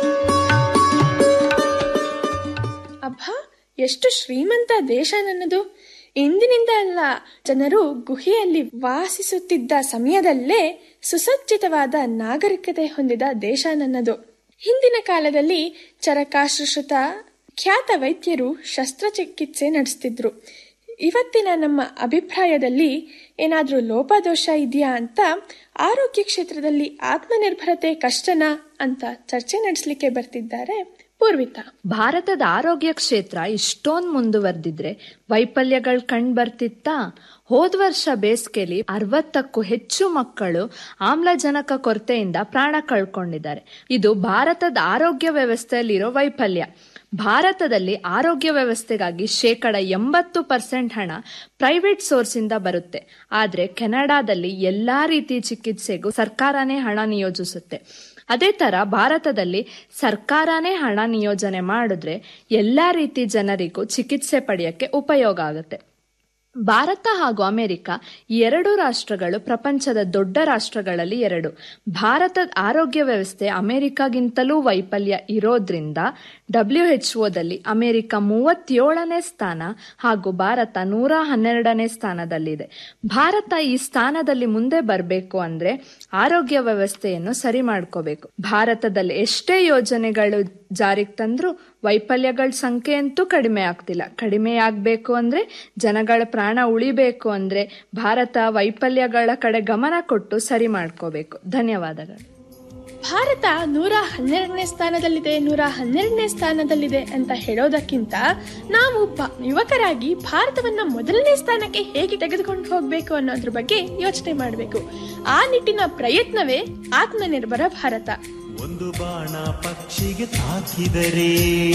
ಅಬ್ಬಾ ಎಷ್ಟು ಶ್ರೀಮಂತ ದೇಶ ನನ್ನದು ಇಂದಿನಿಂದ ಅಲ್ಲ ಜನರು ಗುಹೆಯಲ್ಲಿ ವಾಸಿಸುತ್ತಿದ್ದ ಸಮಯದಲ್ಲೇ ಸುಸಜ್ಜಿತವಾದ ನಾಗರಿಕತೆ ಹೊಂದಿದ ದೇಶ ನನ್ನದು ಹಿಂದಿನ ಕಾಲದಲ್ಲಿ ಚರಕಾಶ್ರುತ ಖ್ಯಾತ ವೈದ್ಯರು ಶಸ್ತ್ರಚಿಕಿತ್ಸೆ ನಡೆಸ್ತಿದ್ರು ಇವತ್ತಿನ ನಮ್ಮ ಅಭಿಪ್ರಾಯದಲ್ಲಿ ಏನಾದರೂ ಲೋಪದೋಷ ಇದೆಯಾ ಅಂತ ಆರೋಗ್ಯ ಕ್ಷೇತ್ರದಲ್ಲಿ ಆತ್ಮನಿರ್ಭರತೆ ಕಷ್ಟನಾ ಅಂತ ಚರ್ಚೆ ನಡೆಸಲಿಕ್ಕೆ ಬರ್ತಿದ್ದಾರೆ ಪೂರ್ವಿತಾ ಭಾರತದ ಆರೋಗ್ಯ ಕ್ಷೇತ್ರ ಇಷ್ಟೊಂದು ಮುಂದುವರೆದಿದ್ರೆ ವೈಫಲ್ಯಗಳು ಕಂಡು ಬರ್ತಿತ್ತಾ ಹೋದ ವರ್ಷ ಬೇಸಿಗೆಲಿ ಅರವತ್ತಕ್ಕೂ ಹೆಚ್ಚು ಮಕ್ಕಳು ಆಮ್ಲಜನಕ ಕೊರತೆಯಿಂದ ಪ್ರಾಣ ಕಳ್ಕೊಂಡಿದ್ದಾರೆ ಇದು ಭಾರತದ ಆರೋಗ್ಯ ವ್ಯವಸ್ಥೆಯಲ್ಲಿರೋ ವೈಫಲ್ಯ ಭಾರತದಲ್ಲಿ ಆರೋಗ್ಯ ವ್ಯವಸ್ಥೆಗಾಗಿ ಶೇಕಡ ಎಂಬತ್ತು ಪರ್ಸೆಂಟ್ ಹಣ ಪ್ರೈವೇಟ್ ಸೋರ್ಸ್ ಇಂದ ಬರುತ್ತೆ ಆದ್ರೆ ಕೆನಡಾದಲ್ಲಿ ಎಲ್ಲಾ ರೀತಿ ಚಿಕಿತ್ಸೆಗೂ ಸರ್ಕಾರನೇ ಹಣ ನಿಯೋಜಿಸುತ್ತೆ ಅದೇ ತರ ಭಾರತದಲ್ಲಿ ಸರ್ಕಾರನೇ ಹಣ ನಿಯೋಜನೆ ಮಾಡಿದ್ರೆ ಎಲ್ಲಾ ರೀತಿ ಜನರಿಗೂ ಚಿಕಿತ್ಸೆ ಪಡೆಯಕ್ಕೆ ಉಪಯೋಗ ಆಗುತ್ತೆ ಭಾರತ ಹಾಗೂ ಅಮೆರಿಕ ಈ ಎರಡು ರಾಷ್ಟ್ರಗಳು ಪ್ರಪಂಚದ ದೊಡ್ಡ ರಾಷ್ಟ್ರಗಳಲ್ಲಿ ಎರಡು ಭಾರತದ ಆರೋಗ್ಯ ವ್ಯವಸ್ಥೆ ಅಮೆರಿಕಾಗಿಂತಲೂ ವೈಫಲ್ಯ ಇರೋದ್ರಿಂದ ಡಬ್ಲ್ಯೂ ಎಚ್ ಒದಲ್ಲಿ ಅಮೆರಿಕ ಮೂವತ್ತೇಳನೇ ಸ್ಥಾನ ಹಾಗೂ ಭಾರತ ನೂರ ಹನ್ನೆರಡನೇ ಸ್ಥಾನದಲ್ಲಿದೆ ಭಾರತ ಈ ಸ್ಥಾನದಲ್ಲಿ ಮುಂದೆ ಬರಬೇಕು ಅಂದ್ರೆ ಆರೋಗ್ಯ ವ್ಯವಸ್ಥೆಯನ್ನು ಸರಿ ಮಾಡ್ಕೋಬೇಕು ಭಾರತದಲ್ಲಿ ಎಷ್ಟೇ ಯೋಜನೆಗಳು ಜಾರಿಗೆ ತಂದ್ರೂ ವೈಫಲ್ಯಗಳ ಸಂಖ್ಯೆ ಅಂತೂ ಕಡಿಮೆ ಆಗ್ತಿಲ್ಲ ಕಡಿಮೆ ಆಗ್ಬೇಕು ಅಂದ್ರೆ ಜನಗಳ ಪ್ರಾಣ ಉಳಿಬೇಕು ಅಂದ್ರೆ ಭಾರತ ವೈಫಲ್ಯಗಳ ಕಡೆ ಗಮನ ಕೊಟ್ಟು ಸರಿ ಮಾಡ್ಕೋಬೇಕು ಧನ್ಯವಾದಗಳು ಭಾರತ ನೂರ ಹನ್ನೆರಡನೇ ಸ್ಥಾನದಲ್ಲಿದೆ ನೂರ ಹನ್ನೆರಡನೇ ಸ್ಥಾನದಲ್ಲಿದೆ ಅಂತ ಹೇಳೋದಕ್ಕಿಂತ ನಾವು ಯುವಕರಾಗಿ ಭಾರತವನ್ನ ಮೊದಲನೇ ಸ್ಥಾನಕ್ಕೆ ಹೇಗೆ ತೆಗೆದುಕೊಂಡು ಹೋಗಬೇಕು ಅನ್ನೋದ್ರ ಬಗ್ಗೆ ಯೋಚನೆ ಮಾಡಬೇಕು ಆ ನಿಟ್ಟಿನ ಪ್ರಯತ್ನವೇ ಆತ್ಮನಿರ್ಭರ ಭಾರತ ಒಂದು ಬಾಣ ಪಕ್ಷಿಗೆ ತಾಕಿದರೆ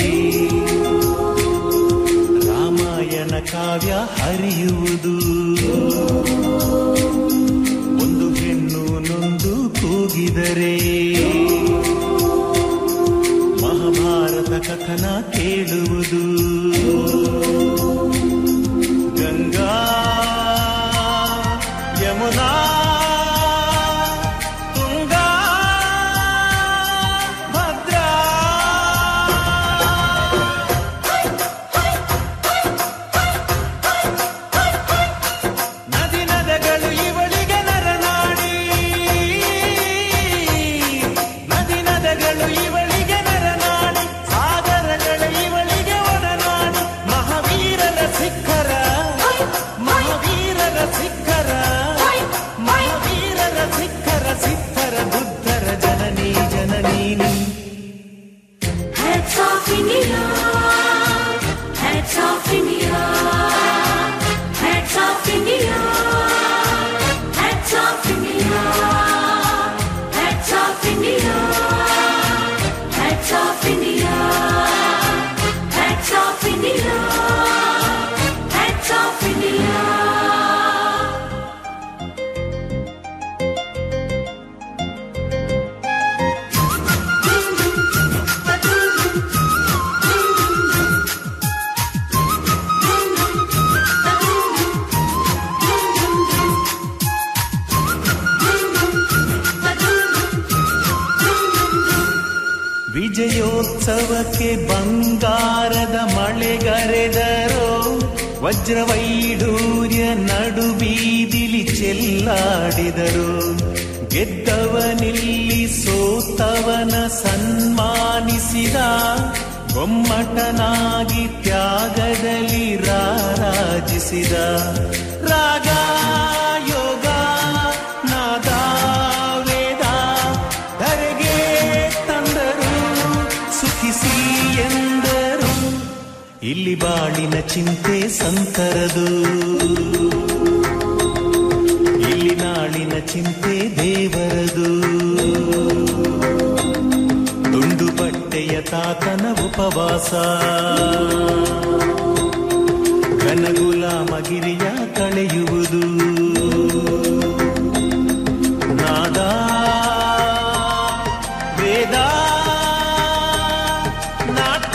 ರಾಮಾಯಣ ಕಾವ್ಯ ಹರಿಯುವುದು ಒಂದು ಹೆಣ್ಣು ನೊಂದು ಕೂಗಿದರೆ ಕಥನ ಕೇಳುವುದು ಗಂಗಾ ಯಮುನಾ ತುಂಗಾ ಭದ್ರಾ ನದಿ ನದಗಳು ಇವಳಿಗೆ ನರನಾಡಿ ನದಿ ನದಗಳು ಇವಳಿಗೆ ನರನಾಡಿ ಸಾಗರಗಳ ಇವಳಿಗೆ ಒಡನಾಡಿ ಮಹಾವೀರರ ಶಿಖರ ಮಹಾವೀರರ ಶಿಖರ ಮಹಾವೀರರ ಶಿಖರ ಸಿದ್ಧರ ಬುದ್ಧರ ಜನನಿ ಜನನೀನಿ Heads off India. Heads off India. Heads off India. Heads off India. Heads off India. Heads off India. Heads off India. Heads off India. ವಿಜಯೋತ್ಸವಕ್ಕೆ ಬಂಗಾರದ ಮಳೆಗರೆದರೋ ವಜ್ರವೈಡೂರ್ಯ ನಡು ಬೀದಿಲಿ ಚೆಲ್ಲಾಡಿದರು ಗೆದ್ದವನಿಲ್ಲಿ ಸೋತವನ ಸನ್ಮಾನಿಸಿದ ಗೊಮ್ಮಟನಾಗಿ ತ್ಯಾಗದಲ್ಲಿ ರಾರಾಜಿಸಿದ ರಾಗ ಯೋಗ ನಾದ ವೇದ ಧರೆಗೆ ತಂದರು ಸುಖಿಸಿ ಎಂದರು ಇಲ್ಲಿ ಬಾಳಿನ ಚಿಂತೆ ಸಂತರದು ಇಲ್ಲಿ ನಾಳಿನ ಚಿಂತೆ ದೇವರದು ತುಂಡು ಬಟ್ಟೆಯ ತಾತನ ಉಪವಾಸ ಘನಗುಲಾಮಗಿರಿಯ ಕಳೆಯುವುದು ನಾದ ವೇದ ನಾಟ್ಯ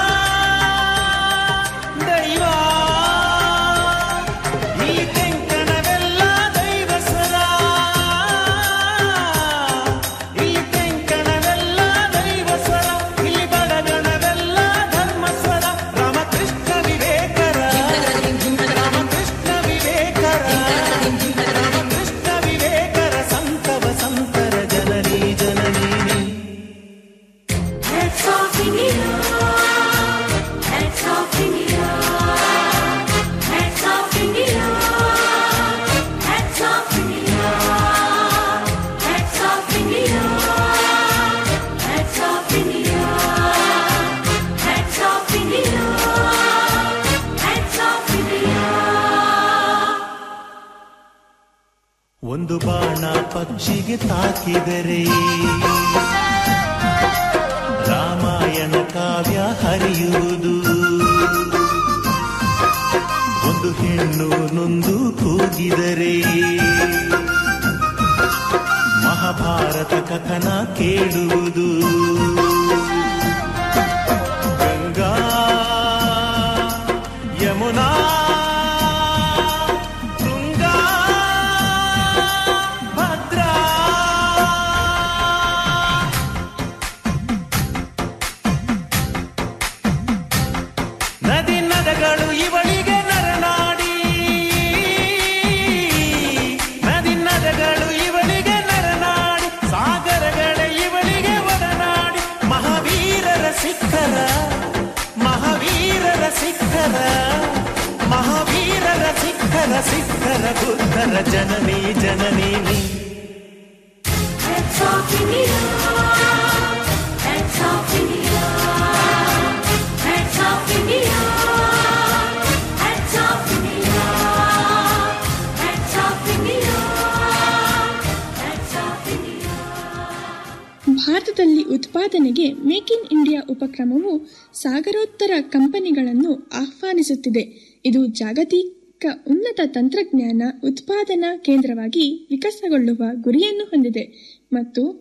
ದೈವ ಈ ತೆಂಕಣವೆಲ್ಲ ದೈವ ಸ್ವರ ಈ ತೆಂಕಣವೆಲ್ಲ ದೈವ ಸ್ವರ ಈ ಬಡಗಣವೆಲ್ಲ ಧರ್ಮ ಸ್ವರ ರಾಮಕೃಷ್ಣ ವಿವೇಕರ ರಾಮಕೃಷ್ಣ ವಿವೇಕರ ರಾಮಕೃಷ್ಣ ವಿವೇಕರ ಸಂತವ ಸಂತರ ಜನನಿ ಜನನೀನಿ Heads off India. Heads off India. Heads off India. Heads off India. Heads off India. Heads off India. Heads off India. Heads off India. ಒಂದು ಬಾಣ ಪಕ್ಷಿಗೆ ತಾಕಿದರೆ ರಾಮಾಯಣ ಕಾವ್ಯ ಹರಿಯುವುದು ಒಂದು ಹೆಣ್ಣು ನೊಂದು ಕೂಗಿದರೆ ಮಹಾಭಾರತ ಕಥನ ಕೇಳುವುದು ಗಂಗಾ ಯಮುನಾ ತುಂಗಾ ಭದ್ರಾ ನದಿ ನದಗಳು ಇವಳಿಗೆ ನರನಾಡಿ ನದಿ ನದಗಳು ಇವಳಿಗೆ ನರನಾಡಿ ಸಾಗರಗಳ ಇವಳಿಗೆ ಒಡನಾಡಿ ಮಹಾವೀರರ ಶಿಖರ ಮಹಾವೀರರ ಶಿಖರ ಮಹಾವೀರರ ಶಿಖರ ಶಿಖರ ಬುದ್ಧರ ಜನನಿ ಜನನಿ ನೀ Heads off India. Heads off India. Heads off India. Heads off India. Heads off India. Heads off India. ಭಾರತದಲ್ಲಿ ಉತ್ಪಾದನೆಗೆ ಮೇಕ್ ಇನ್ ಇಂಡಿಯಾ ಉಪಕ್ರಮವು ಸಾಗರೋತ್ತರ ಕಂಪನಿಗಳನ್ನು ಆಹ್ವಾನಿಸುತ್ತಿದೆ ಇದು ಜಾಗತಿಕ ಉನ್ನತ ತಂತ್ರಜ್ಞಾನ ಉತ್ಪಾದನಾ ಕೇಂದ್ರವಾಗಿ ವಿಕಸನಗೊಳ್ಳುವ ಗುರಿಯನ್ನು ಹೊಂದಿದೆ ಮತ್ತು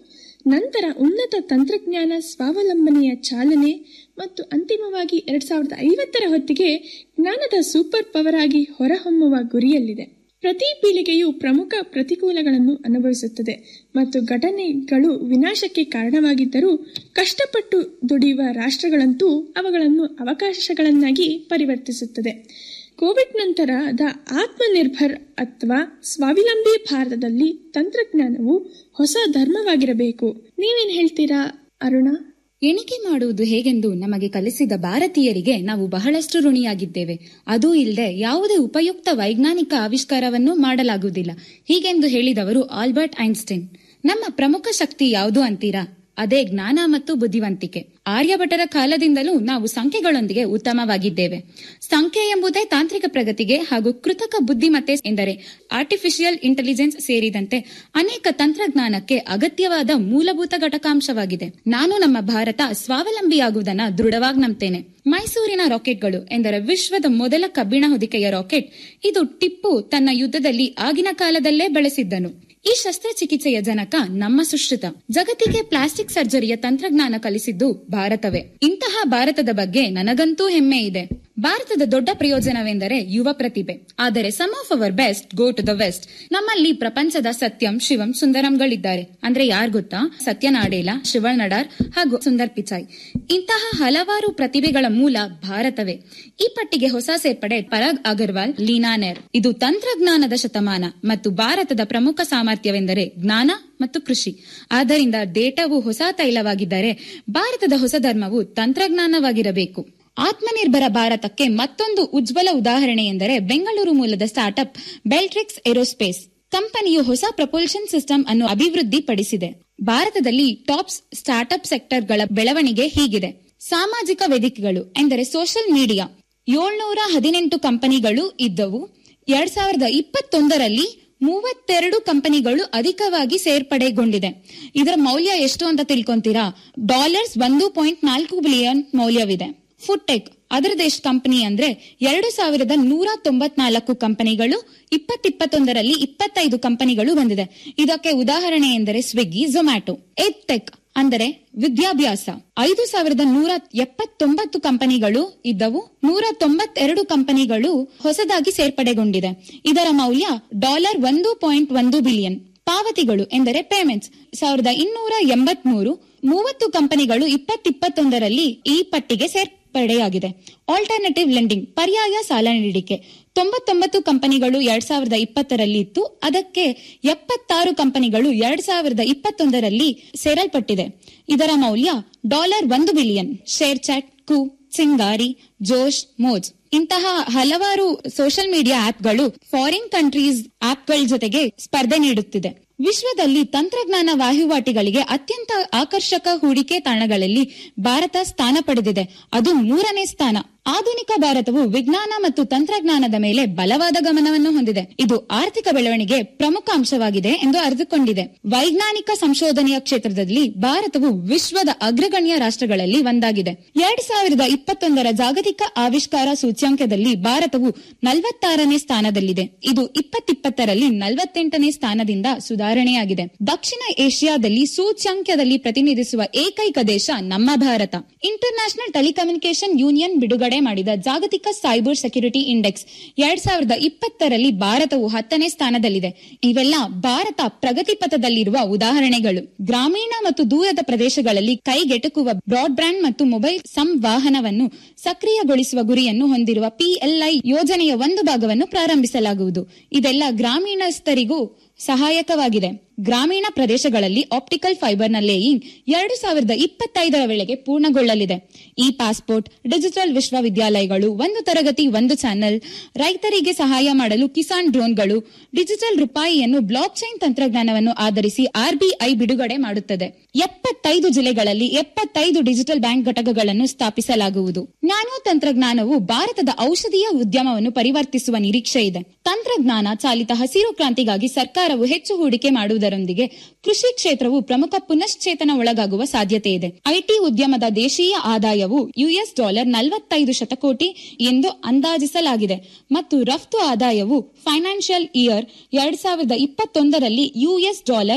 ನಂತರ ಉನ್ನತ ತಂತ್ರಜ್ಞಾನ ಸ್ವಾವಲಂಬನೆಯ ಚಾಲನೆ ಮತ್ತು ಅಂತಿಮವಾಗಿ ಎರಡ್ ಸಾವಿರದ ಐವತ್ತರ ಹೊತ್ತಿಗೆ ಜ್ಞಾನದ ಸೂಪರ್ ಪವರ್ ಆಗಿ ಹೊರಹೊಮ್ಮುವ ಗುರಿಯಲ್ಲಿದೆ ಪ್ರತಿ ಪೀಳಿಗೆಯು ಪ್ರಮುಖ ಪ್ರತಿಕೂಲಗಳನ್ನು ಅನುಭವಿಸುತ್ತದೆ ಮತ್ತು ಘಟನೆಗಳು ವಿನಾಶಕ್ಕೆ ಕಾರಣವಾಗಿದ್ದರೂ ಕಷ್ಟಪಟ್ಟು ದುಡಿಯುವ ರಾಷ್ಟ್ರಗಳಂತೂ ಅವುಗಳನ್ನು ಅವಕಾಶಗಳನ್ನಾಗಿ ಪರಿವರ್ತಿಸುತ್ತದೆ ಕೋವಿಡ್ ನಂತರದ ಆತ್ಮನಿರ್ಭರ್ ಅಥವಾ ಸ್ವಾವಲಂಬಿ ಭಾರತದಲ್ಲಿ ತಂತ್ರಜ್ಞಾನವು ಹೊಸ ಧರ್ಮವಾಗಿರಬೇಕು ನೀವೇನ್ ಹೇಳ್ತೀರಾ ಅರುಣ ಎಣಿಕೆ ಮಾಡುವುದು ಹೇಗೆಂದು ನಮಗೆ ಕಲಿಸಿದ ಭಾರತೀಯರಿಗೆ ನಾವು ಬಹಳಷ್ಟು ಋಣಿಯಾಗಿದ್ದೇವೆ ಅದೂ ಇಲ್ಲದೆ ಯಾವುದೇ ಉಪಯುಕ್ತ ವೈಜ್ಞಾನಿಕ ಆವಿಷ್ಕಾರವನ್ನು ಮಾಡಲಾಗುವುದಿಲ್ಲ ಹೀಗೆಂದು ಹೇಳಿದವರು ಆಲ್ಬರ್ಟ್ ಐನ್ಸ್ಟೈನ್ ನಮ್ಮ ಪ್ರಮುಖ ಶಕ್ತಿ ಯಾವುದು ಅಂತೀರಾ ಅದೇ ಜ್ಞಾನ ಮತ್ತು ಬುದ್ಧಿವಂತಿಕೆ ಆರ್ಯಭಟರ ಕಾಲದಿಂದಲೂ ನಾವು ಸಂಖ್ಯೆಗಳೊಂದಿಗೆ ಉತ್ತಮವಾಗಿದ್ದೇವೆ ಸಂಖ್ಯೆ ಎಂಬುದೇ ತಾಂತ್ರಿಕ ಪ್ರಗತಿಗೆ ಹಾಗೂ ಕೃತಕ ಬುದ್ಧಿಮತ್ತೆ ಎಂದರೆ ಆರ್ಟಿಫಿಷಿಯಲ್ ಇಂಟೆಲಿಜೆನ್ಸ್ ಸೇರಿದಂತೆ ಅನೇಕ ತಂತ್ರಜ್ಞಾನಕ್ಕೆ ಅಗತ್ಯವಾದ ಮೂಲಭೂತ ಘಟಕಾಂಶವಾಗಿದೆ ನಾನು ನಮ್ಮ ಭಾರತ ಸ್ವಾವಲಂಬಿಯಾಗುವುದನ್ನ ದೃಢವಾಗಿ ನಂಬ್ತೇನೆ ಮೈಸೂರಿನ ರಾಕೆಟ್ಗಳು ಎಂದರೆ ವಿಶ್ವದ ಮೊದಲ ಕಬ್ಬಿಣ ಹೊದಿಕೆಯ ರಾಕೆಟ್ ಇದು ಟಿಪ್ಪು ತನ್ನ ಯುದ್ಧದಲ್ಲಿ ಆಗಿನ ಕಾಲದಲ್ಲೇ ಬಳಸಿದ್ದನು ಈ ಶಸ್ತ್ರಚಿಕಿತ್ಸೆಯ ಜನಕ ನಮ್ಮ ಸುಶ್ರುತ ಜಗತ್ತಿಗೆ ಪ್ಲಾಸ್ಟಿಕ್ ಸರ್ಜರಿಯ ತಂತ್ರಜ್ಞಾನ ಕಲಿಸಿದ್ದು ಭಾರತವೇ ಇಂತಹ ಭಾರತದ ಬಗ್ಗೆ ನನಗಂತೂ ಹೆಮ್ಮೆ ಇದೆ ಭಾರತದ ದೊಡ್ಡ ಪ್ರಯೋಜನವೆಂದರೆ ಯುವ ಪ್ರತಿಭೆ ಆದರೆ some of our best go to the west ನಮ್ಮಲ್ಲಿ ಪ್ರಪಂಚದ ಸತ್ಯಂ ಶಿವಂ ಸುಂದರಂಗಳಿದ್ದಾರೆ ಅಂದ್ರೆ ಯಾರ್ ಗೊತ್ತಾ ಸತ್ಯ ನಾಡೇಲ ಶಿವಳ್ ನಡಾರ್ ಹಾಗೂ ಸುಂದರ್ ಪಿಚಾಯ್ ಇಂತಹ ಹಲವಾರು ಪ್ರತಿಭೆಗಳ ಮೂಲ ಭಾರತವೇ ಈ ಪಟ್ಟಿಗೆ ಹೊಸ ಸೇರ್ಪಡೆ ಪರಾಗ್ ಅಗರ್ವಾಲ್ ಲೀನಾನೇರ್ ಇದು ತಂತ್ರಜ್ಞಾನದ ಶತಮಾನ ಮತ್ತು ಭಾರತದ ಪ್ರಮುಖ ಸಾಮರ್ಥ್ಯವೆಂದರೆ ಜ್ಞಾನ ಮತ್ತು ಕೃಷಿ ಆದ್ದರಿಂದ ಡೇಟಾವು ಹೊಸ ತೈಲವಾಗಿದ್ದರೆ ಭಾರತದ ಹೊಸ ಧರ್ಮವು ತಂತ್ರಜ್ಞಾನವಾಗಿರಬೇಕು ಆತ್ಮನಿರ್ಭರ ಭಾರತಕ್ಕೆ ಮತ್ತೊಂದು ಉಜ್ವಲ ಉದಾಹರಣೆ ಎಂದರೆ ಬೆಂಗಳೂರು ಮೂಲದ ಸ್ಟಾರ್ಟ್ಅಪ್ ಬೆಲ್ಟ್ರಿಕ್ಸ್ ಏರೋಸ್ಪೇಸ್ ಕಂಪನಿಯು ಹೊಸ ಪ್ರಪೋಲ್ಷನ್ ಸಿಸ್ಟಮ್ ಅನ್ನು ಅಭಿವೃದ್ಧಿಪಡಿಸಿದೆ ಭಾರತದಲ್ಲಿ ಟಾಪ್ಸ್ ಸ್ಟಾರ್ಟ್ಅಪ್ ಸೆಕ್ಟರ್ಗಳ ಬೆಳವಣಿಗೆ ಹೀಗಿದೆ ಸಾಮಾಜಿಕ ವೇದಿಕೆಗಳು ಎಂದರೆ ಸೋಷಿಯಲ್ ಮೀಡಿಯಾ ಏಳ್ನೂರ ಹದಿನೆಂಟು ಕಂಪನಿಗಳು ಇದ್ದವು ಎರಡ್ ಸಾವಿರದ ಇಪ್ಪತ್ತೊಂದರಲ್ಲಿ ಮೂವತ್ತೆರಡು ಕಂಪನಿಗಳು ಅಧಿಕವಾಗಿ ಸೇರ್ಪಡೆಗೊಂಡಿದೆ ಇದರ ಮೌಲ್ಯ ಎಷ್ಟು ಅಂತ ತಿಳ್ಕೊಂತೀರಾ ಡಾಲರ್ಸ್ ಒಂದು ಪಾಯಿಂಟ್ ನಾಲ್ಕು ಬಿಲಿಯನ್ ಮೌಲ್ಯವಿದೆ ಫುಡ್ಟೆಕ್ ಅದರದ್ದು ಎಷ್ಟು ಕಂಪನಿ ಅಂದ್ರೆ ಎರಡು ಸಾವಿರದ ನೂರ ತೊಂಬತ್ನಾಲ್ಕು ಕಂಪನಿಗಳು ಇಪ್ಪತ್ತಿಪ್ಪತ್ತೊಂದರಲ್ಲಿ ಇಪ್ಪತ್ತೈದು ಕಂಪನಿಗಳು ಬಂದಿದೆ ಇದಕ್ಕೆ ಉದಾಹರಣೆ ಎಂದರೆ ಸ್ವಿಗ್ಗಿ ಝೊಮ್ಯಾಟೊ ಎಡ್ಟೆಕ್ ಅಂದರೆ ವಿದ್ಯಾಭ್ಯಾಸ ಐದು ಸಾವಿರದ ನೂರ ಎಪ್ಪತ್ತೊಂಬತ್ತು ಕಂಪನಿಗಳು ಇದ್ದವು ನೂರ ತೊಂಬತ್ತೆರಡು ಕಂಪನಿಗಳು ಹೊಸದಾಗಿ ಸೇರ್ಪಡೆಗೊಂಡಿದೆ ಇದರ ಮೌಲ್ಯ ಡಾಲರ್ ಒಂದು ಪಾಯಿಂಟ್ ಒಂದು ಬಿಲಿಯನ್ ಪಾವತಿಗಳು ಎಂದರೆ ಪೇಮೆಂಟ್ಸ್ ಸಾವಿರದ ಇನ್ನೂರ ಎಂಬತ್ಮೂರು ಮೂವತ್ತು ಕಂಪನಿಗಳು ಇಪ್ಪತ್ತಿಪ್ಪತ್ತೊಂದರಲ್ಲಿ ಈ ಪಟ್ಟಿಗೆ ಸೇರ್ಪಡೆಯಾಗಿದೆ ಆಲ್ಟರ್ನೇಟಿವ್ ಲೆಂಡಿಂಗ್ ಪರ್ಯಾಯ ಸಾಲ ನೀಡಿಕೆ ತೊಂಬತ್ತೊಂಬತ್ತು ಕಂಪನಿಗಳು ಎರಡ್ ಸಾವಿರದ ಇಪ್ಪತ್ತರಲ್ಲಿ ಇತ್ತು ಅದಕ್ಕೆ ಎಪ್ಪತ್ತಾರು ಕಂಪನಿಗಳು ಎರಡ್ ಸಾವಿರದ ಇಪ್ಪತ್ತೊಂದರಲ್ಲಿ ಸೇರಲ್ಪಟ್ಟಿದೆ ಇದರ ಮೌಲ್ಯ ಡಾಲರ್ ಒಂದು ಬಿಲಿಯನ್ ಶೇರ್ ಚಾಟ್ ಕು ಸಿಂಗಾರಿ ಜೋಶ್ ಮೋಜ್ ಇಂತಹ ಹಲವಾರು ಸೋಷಿಯಲ್ ಮೀಡಿಯಾ ಆಪ್ಗಳು ಫಾರಿನ್ ಕಂಟ್ರೀಸ್ ಆಪ್ಗಳ ಜೊತೆಗೆ ಸ್ಪರ್ಧೆ ನೀಡುತ್ತಿದೆ ವಿಶ್ವದಲ್ಲಿ ತಂತ್ರಜ್ಞಾನ ವಹಿವಾಟಿಗಳಿಗೆ ಅತ್ಯಂತ ಆಕರ್ಷಕ ಹೂಡಿಕೆ ತಾಣಗಳಲ್ಲಿ ಭಾರತ ಸ್ಥಾನ ಪಡೆದಿದೆ ಅದು ಮೂರನೇ ಸ್ಥಾನ ಆಧುನಿಕ ಭಾರತವು ವಿಜ್ಞಾನ ಮತ್ತು ತಂತ್ರಜ್ಞಾನದ ಮೇಲೆ ಬಲವಾದ ಗಮನವನ್ನು ಹೊಂದಿದೆ ಇದು ಆರ್ಥಿಕ ಬೆಳವಣಿಗೆ ಪ್ರಮುಖ ಅಂಶವಾಗಿದೆ ಎಂದು ಅರಿತುಕೊಂಡಿದೆ ವೈಜ್ಞಾನಿಕ ಸಂಶೋಧನೆಯ ಕ್ಷೇತ್ರದಲ್ಲಿ ಭಾರತವು ವಿಶ್ವದ ಅಗ್ರಗಣ್ಯ ರಾಷ್ಟ್ರಗಳಲ್ಲಿ ಒಂದಾಗಿದೆ ಎರಡ್ ಸಾವಿರದ ಇಪ್ಪತ್ತೊಂದರ ಜಾಗತಿಕ ಆವಿಷ್ಕಾರ ಸೂಚ್ಯಂಕದಲ್ಲಿ ಭಾರತವು ನಲವತ್ತಾರನೇ ಸ್ಥಾನದಲ್ಲಿದೆ ಇದು ಇಪ್ಪತ್ತಿಪ್ಪತ್ತರಲ್ಲಿ ನಲವತ್ತೆಂಟನೇ ಸ್ಥಾನದಿಂದ ಸುಧಾರಣೆಯಾಗಿದೆ ದಕ್ಷಿಣ ಏಷ್ಯಾದಲ್ಲಿ ಸೂಚ್ಯಂಕದಲ್ಲಿ ಪ್ರತಿನಿಧಿಸುವ ಏಕೈಕ ದೇಶ ನಮ್ಮ Bharat international telecommunication union ಬಿಡುಗಡೆ ಮಾಡಿದ ಜಾಗತಿಕ ಸೈಬರ್ ಸೆಕ್ಯೂರಿಟಿ ಇಂಡೆಕ್ಸ್ ಎರಡ್ ಸಾವಿರದ ಇಪ್ಪತ್ತರಲ್ಲಿ ಭಾರತವು ಹತ್ತನೇ ಸ್ಥಾನದಲ್ಲಿದೆ ಇವೆಲ್ಲ ಭಾರತ ಪ್ರಗತಿ ಪಥದಲ್ಲಿರುವ ಉದಾಹರಣೆಗಳು ಗ್ರಾಮೀಣ ಮತ್ತು ದೂರದ ಪ್ರದೇಶಗಳಲ್ಲಿ ಕೈಗೆಟುಕುವ ಬ್ರಾಡ್ಬ್ಯಾಂಡ್ ಮತ್ತು ಮೊಬೈಲ್ ಸಂವಹನವನ್ನು ಸಕ್ರಿಯಗೊಳಿಸುವ ಗುರಿಯನ್ನು ಹೊಂದಿರುವ ಪಿಎಲ್ಐ ಯೋಜನೆಯ ಒಂದು ಭಾಗವನ್ನು ಪ್ರಾರಂಭಿಸಲಾಗುವುದು ಇದೆಲ್ಲ ಗ್ರಾಮೀಣಸ್ಥರಿಗೂ ಸಹಾಯಕವಾಗಿದೆ ಗ್ರಾಮೀಣ ಪ್ರದೇಶಗಳಲ್ಲಿ ಆಪ್ಟಿಕಲ್ ಫೈಬರ್ನ ಲೇಯಿಂಗ್ ಎರಡು ಸಾವಿರದ ಇಪ್ಪತ್ತೈದರ ವೇಳೆಗೆ ಪೂರ್ಣಗೊಳ್ಳಲಿದೆ ಈ ಪಾಸ್ಪೋರ್ಟ್ ಡಿಜಿಟಲ್ ವಿಶ್ವವಿದ್ಯಾಲಯಗಳು ಒಂದು ತರಗತಿ ಒಂದು ಚಾನೆಲ್ ರೈತರಿಗೆ ಸಹಾಯ ಮಾಡಲು ಕಿಸಾನ್ ಡ್ರೋನ್ಗಳು ಡಿಜಿಟಲ್ ರೂಪಾಯಿಯನ್ನು ಬ್ಲಾಕ್ ಚೈನ್ ತಂತ್ರಜ್ಞಾನವನ್ನು ಆಧರಿಸಿ ಆರ್ಬಿಐ ಬಿಡುಗಡೆ ಮಾಡುತ್ತದೆ ಎಪ್ಪತ್ತೈದು ಜಿಲ್ಲೆಗಳಲ್ಲಿ ಎಪ್ಪತ್ತೈದು ಡಿಜಿಟಲ್ ಬ್ಯಾಂಕ್ ಘಟಕಗಳನ್ನು ಸ್ಥಾಪಿಸಲಾಗುವುದು ನ್ಯಾನೋ ತಂತ್ರಜ್ಞಾನವು ಭಾರತದ ಔಷಧೀಯ ಉದ್ಯಮವನ್ನು ಪರಿವರ್ತಿಸುವ ನಿರೀಕ್ಷೆ ಇದೆ ತಂತ್ರಜ್ಞಾನ ಚಾಲಿತ ಹಸಿರು ಕ್ರಾಂತಿಗಾಗಿ ಸರ್ಕಾರವು ಹೆಚ್ಚು ಹೂಡಿಕೆ ಮಾಡುವುದರೊಂದಿಗೆ ಕೃಷಿ ಕ್ಷೇತ್ರವು ಪ್ರಮುಖ ಪುನಶ್ಚೇತನ ಒಳಗಾಗುವ ಸಾಧ್ಯತೆ ಇದೆ ಐಟಿ ಉದ್ಯಮದ ದೇಶೀಯ ಆದಾಯವು ಯುಎಸ್ ಡಾಲರ್ ನಲವತ್ತೈದು ಶತಕೋಟಿ ಎಂದು ಅಂದಾಜಿಸಲಾಗಿದೆ ಮತ್ತು ರಫ್ತು ಆದಾಯವು ಫೈನಾನ್ಷಿಯಲ್ ಇಯರ್ ಎರಡ್ ಸಾವಿರದ ಇಪ್ಪತ್ತೊಂದರಲ್ಲಿ ಯುಎಸ್ ಡಾಲರ್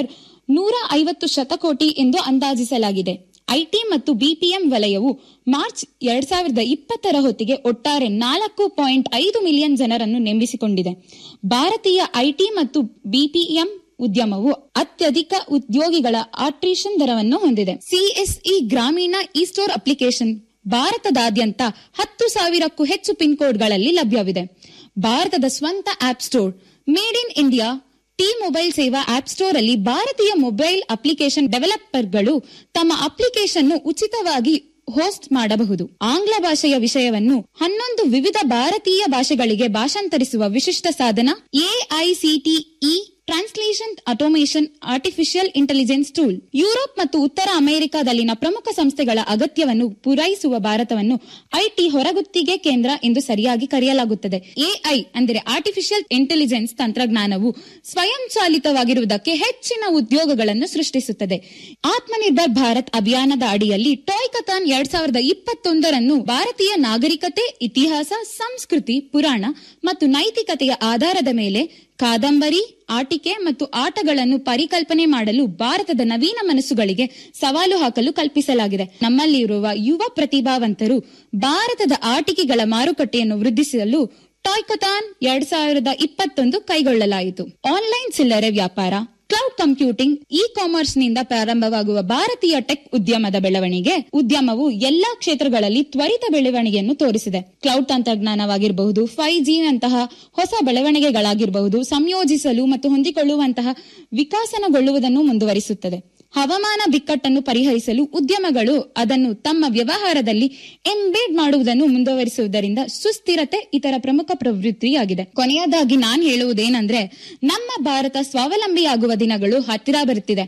ನೂರ ಐವತ್ತು ಶತಕೋಟಿ ಎಂದು ಅಂದಾಜಿಸಲಾಗಿದೆ ಐಟಿ ಮತ್ತು ಬಿಪಿಎಂ ವಲಯವು ಮಾರ್ಚ್ ಎರಡ್ ಸಾವಿರದ ಇಪ್ಪತ್ತರ ಹೊತ್ತಿಗೆ ಒಟ್ಟಾರೆ ನಾಲ್ಕು ಪಾಯಿಂಟ್ ಐದು ಮಿಲಿಯನ್ ಜನರನ್ನು ನೇಮಿಸಿಕೊಂಡಿದೆ ಭಾರತೀಯ ಐಟಿ ಮತ್ತು ಬಿಪಿಎಂ ಉದ್ಯಮವು ಅತ್ಯಧಿಕ ಉದ್ಯೋಗಿಗಳ ಆಟ್ರಿಷನ್ ದರವನ್ನು ಹೊಂದಿದೆ ಸಿಎಸ್ಇ ಗ್ರಾಮೀಣ ಇ ಸ್ಟೋರ್ ಅಪ್ಲಿಕೇಶನ್ ಭಾರತದಾದ್ಯಂತ ಹತ್ತು ಸಾವಿರಕ್ಕೂ ಹೆಚ್ಚು ಪಿನ್ ಕೋಡ್ಗಳಲ್ಲಿ ಲಭ್ಯವಿದೆ ಭಾರತದ ಸ್ವಂತ app store made in India T mobile Seva app store ಅಲ್ಲಿ ಭಾರತೀಯ ಮೊಬೈಲ್ ಅಪ್ಲಿಕೇಶನ್ ಡೆವಲಪರ್ಗಳು ತಮ್ಮ ಅಪ್ಲಿಕೇಶನ್ ಉಚಿತವಾಗಿ ಹೋಸ್ಟ್ ಮಾಡಬಹುದು ಆಂಗ್ಲ ಭಾಷೆಯ ವಿಷಯವನ್ನು ಹನ್ನೊಂದು ವಿವಿಧ ಭಾರತೀಯ ಭಾಷೆಗಳಿಗೆ ಭಾಷಾಂತರಿಸುವ ವಿಶಿಷ್ಟ ಸಾಧನ AICTE translation automation artificial intelligence tool Europe ಮತ್ತು ಉತ್ತರ ಅಮೆರಿಕಾದಲ್ಲಿನ ಪ್ರಮುಖ ಸಂಸ್ಥೆಗಳ ಅಗತ್ಯವನ್ನು ಪೂರೈಸುವ ಭಾರತವನ್ನು ಐಟಿ ಹೊರಗುತ್ತಿಗೆ ಕೇಂದ್ರ ಎಂದು ಸರಿಯಾಗಿ ಕರೆಯಲಾಗುತ್ತದೆ ಎಐ ಅಂದರೆ ಆರ್ಟಿಫಿಷಿಯಲ್ ಇಂಟೆಲಿಜೆನ್ಸ್ ತಂತ್ರಜ್ಞಾನವು ಸ್ವಯಂಚಾಲಿತವಾಗಿರುವುದಕ್ಕೆ ಹೆಚ್ಚಿನ ಉದ್ಯೋಗಗಳನ್ನು ಸೃಷ್ಟಿಸುತ್ತದೆ ಆತ್ಮನಿರ್ಭರ್ ಭಾರತ್ ಅಭಿಯಾನದ ಅಡಿಯಲ್ಲಿ ಟಾಯ್ ಕಥಾನ್ ಎರಡ್ ಸಾವಿರದ ಇಪ್ಪತ್ತೊಂದರನ್ನು ಭಾರತೀಯ ನಾಗರಿಕತೆ ಇತಿಹಾಸ ಸಂಸ್ಕೃತಿ ಪುರಾಣ ಮತ್ತು ನೈತಿಕತೆಯ ಆಧಾರದ ಮೇಲೆ ಕಾದಂಬರಿ ಆಟಿಕೆ ಮತ್ತು ಆಟಗಳನ್ನು ಪರಿಕಲ್ಪನೆ ಮಾಡಲು ಭಾರತದ ನವೀನ ಮನಸ್ಸುಗಳಿಗೆ ಸವಾಲು ಹಾಕಲು ಕಲ್ಪಿಸಲಾಗಿದೆ ನಮ್ಮಲ್ಲಿರುವ ಯುವ ಪ್ರತಿಭಾವಂತರು ಭಾರತದ ಆಟಿಕೆಗಳ ಮಾರುಕಟ್ಟೆಯನ್ನು ವೃದ್ಧಿಸಲು ಟಾಯ್ಕೊಥಾನ್ ಎರಡ್ ಸಾವಿರದ ಇಪ್ಪತ್ತೊಂದು ಕೈಗೊಳ್ಳಲಾಯಿತು ಆನ್ಲೈನ್ ಚಿಲ್ಲರೆ ವ್ಯಾಪಾರ ಕ್ಲೌಡ್ ಕಂಪ್ಯೂಟಿಂಗ್ ಇ ಕಾಮರ್ಸ್ ನಿಂದ ಪ್ರಾರಂಭವಾಗುವ ಭಾರತೀಯ ಟೆಕ್ ಉದ್ಯಮದ ಬೆಳವಣಿಗೆ ಉದ್ಯಮವು ಎಲ್ಲಾ ಕ್ಷೇತ್ರಗಳಲ್ಲಿ ತ್ವರಿತ ಬೆಳವಣಿಗೆಯನ್ನು ತೋರಿಸಿದೆ ಕ್ಲೌಡ್ ತಂತ್ರಜ್ಞಾನವಾಗಿರಬಹುದು ಫೈವ್ ಜಿ ನಂತಹ ಹೊಸ ಬೆಳವಣಿಗೆಗಳಾಗಿರಬಹುದು ಸಂಯೋಜಿಸಲು ಮತ್ತು ಹೊಂದಿಕೊಳ್ಳುವಂತಹ ವಿಕಾಸನಗೊಳ್ಳುವುದನ್ನು ಮುಂದುವರಿಸುತ್ತದೆ ಹವಾಮಾನ ಬಿಕ್ಕಟ್ಟನ್ನು ಪರಿಹರಿಸಲು ಉದ್ಯಮಗಳು ಅದನ್ನು ತಮ್ಮ ವ್ಯವಹಾರದಲ್ಲಿ ಎಂಬೇಡ್ ಮಾಡುವುದನ್ನು ಮುಂದುವರಿಸುವುದರಿಂದ ಸುಸ್ಥಿರತೆ ಇತರ ಪ್ರಮುಖ ಪ್ರವೃತ್ತಿಯಾಗಿದೆ ಕೊನೆಯದಾಗಿ ನಾನ್ ಹೇಳುವುದೇನೆಂದ್ರೆ ನಮ್ಮ ಭಾರತ ಸ್ವಾವಲಂಬಿಯಾಗುವ ದಿನಗಳು ಹತ್ತಿರ ಬರುತ್ತಿದೆ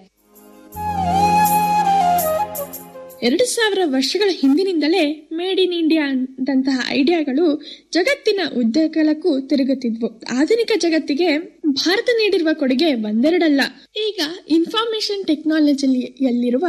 ಎರಡು ಸಾವಿರ ವರ್ಷಗಳ ಹಿಂದಿನಿಂದಲೇ ಮೇಡ್ ಇನ್ ಇಂಡಿಯಾ ದಂತಹ ಐಡಿಯಾಗಳು ಜಗತ್ತಿನ ಉದ್ದಗಲಕ್ಕೂ ತಿರುಗುತ್ತಿದ್ವು ಆಧುನಿಕ ಜಗತ್ತಿಗೆ ಭಾರತ ನೀಡಿರುವ ಕೊಡುಗೆ ಒಂದೆರಡಲ್ಲ ಈಗ ಇನ್ಫಾರ್ಮೇಶನ್ ಟೆಕ್ನಾಲಜಿಯಲ್ಲಿರುವ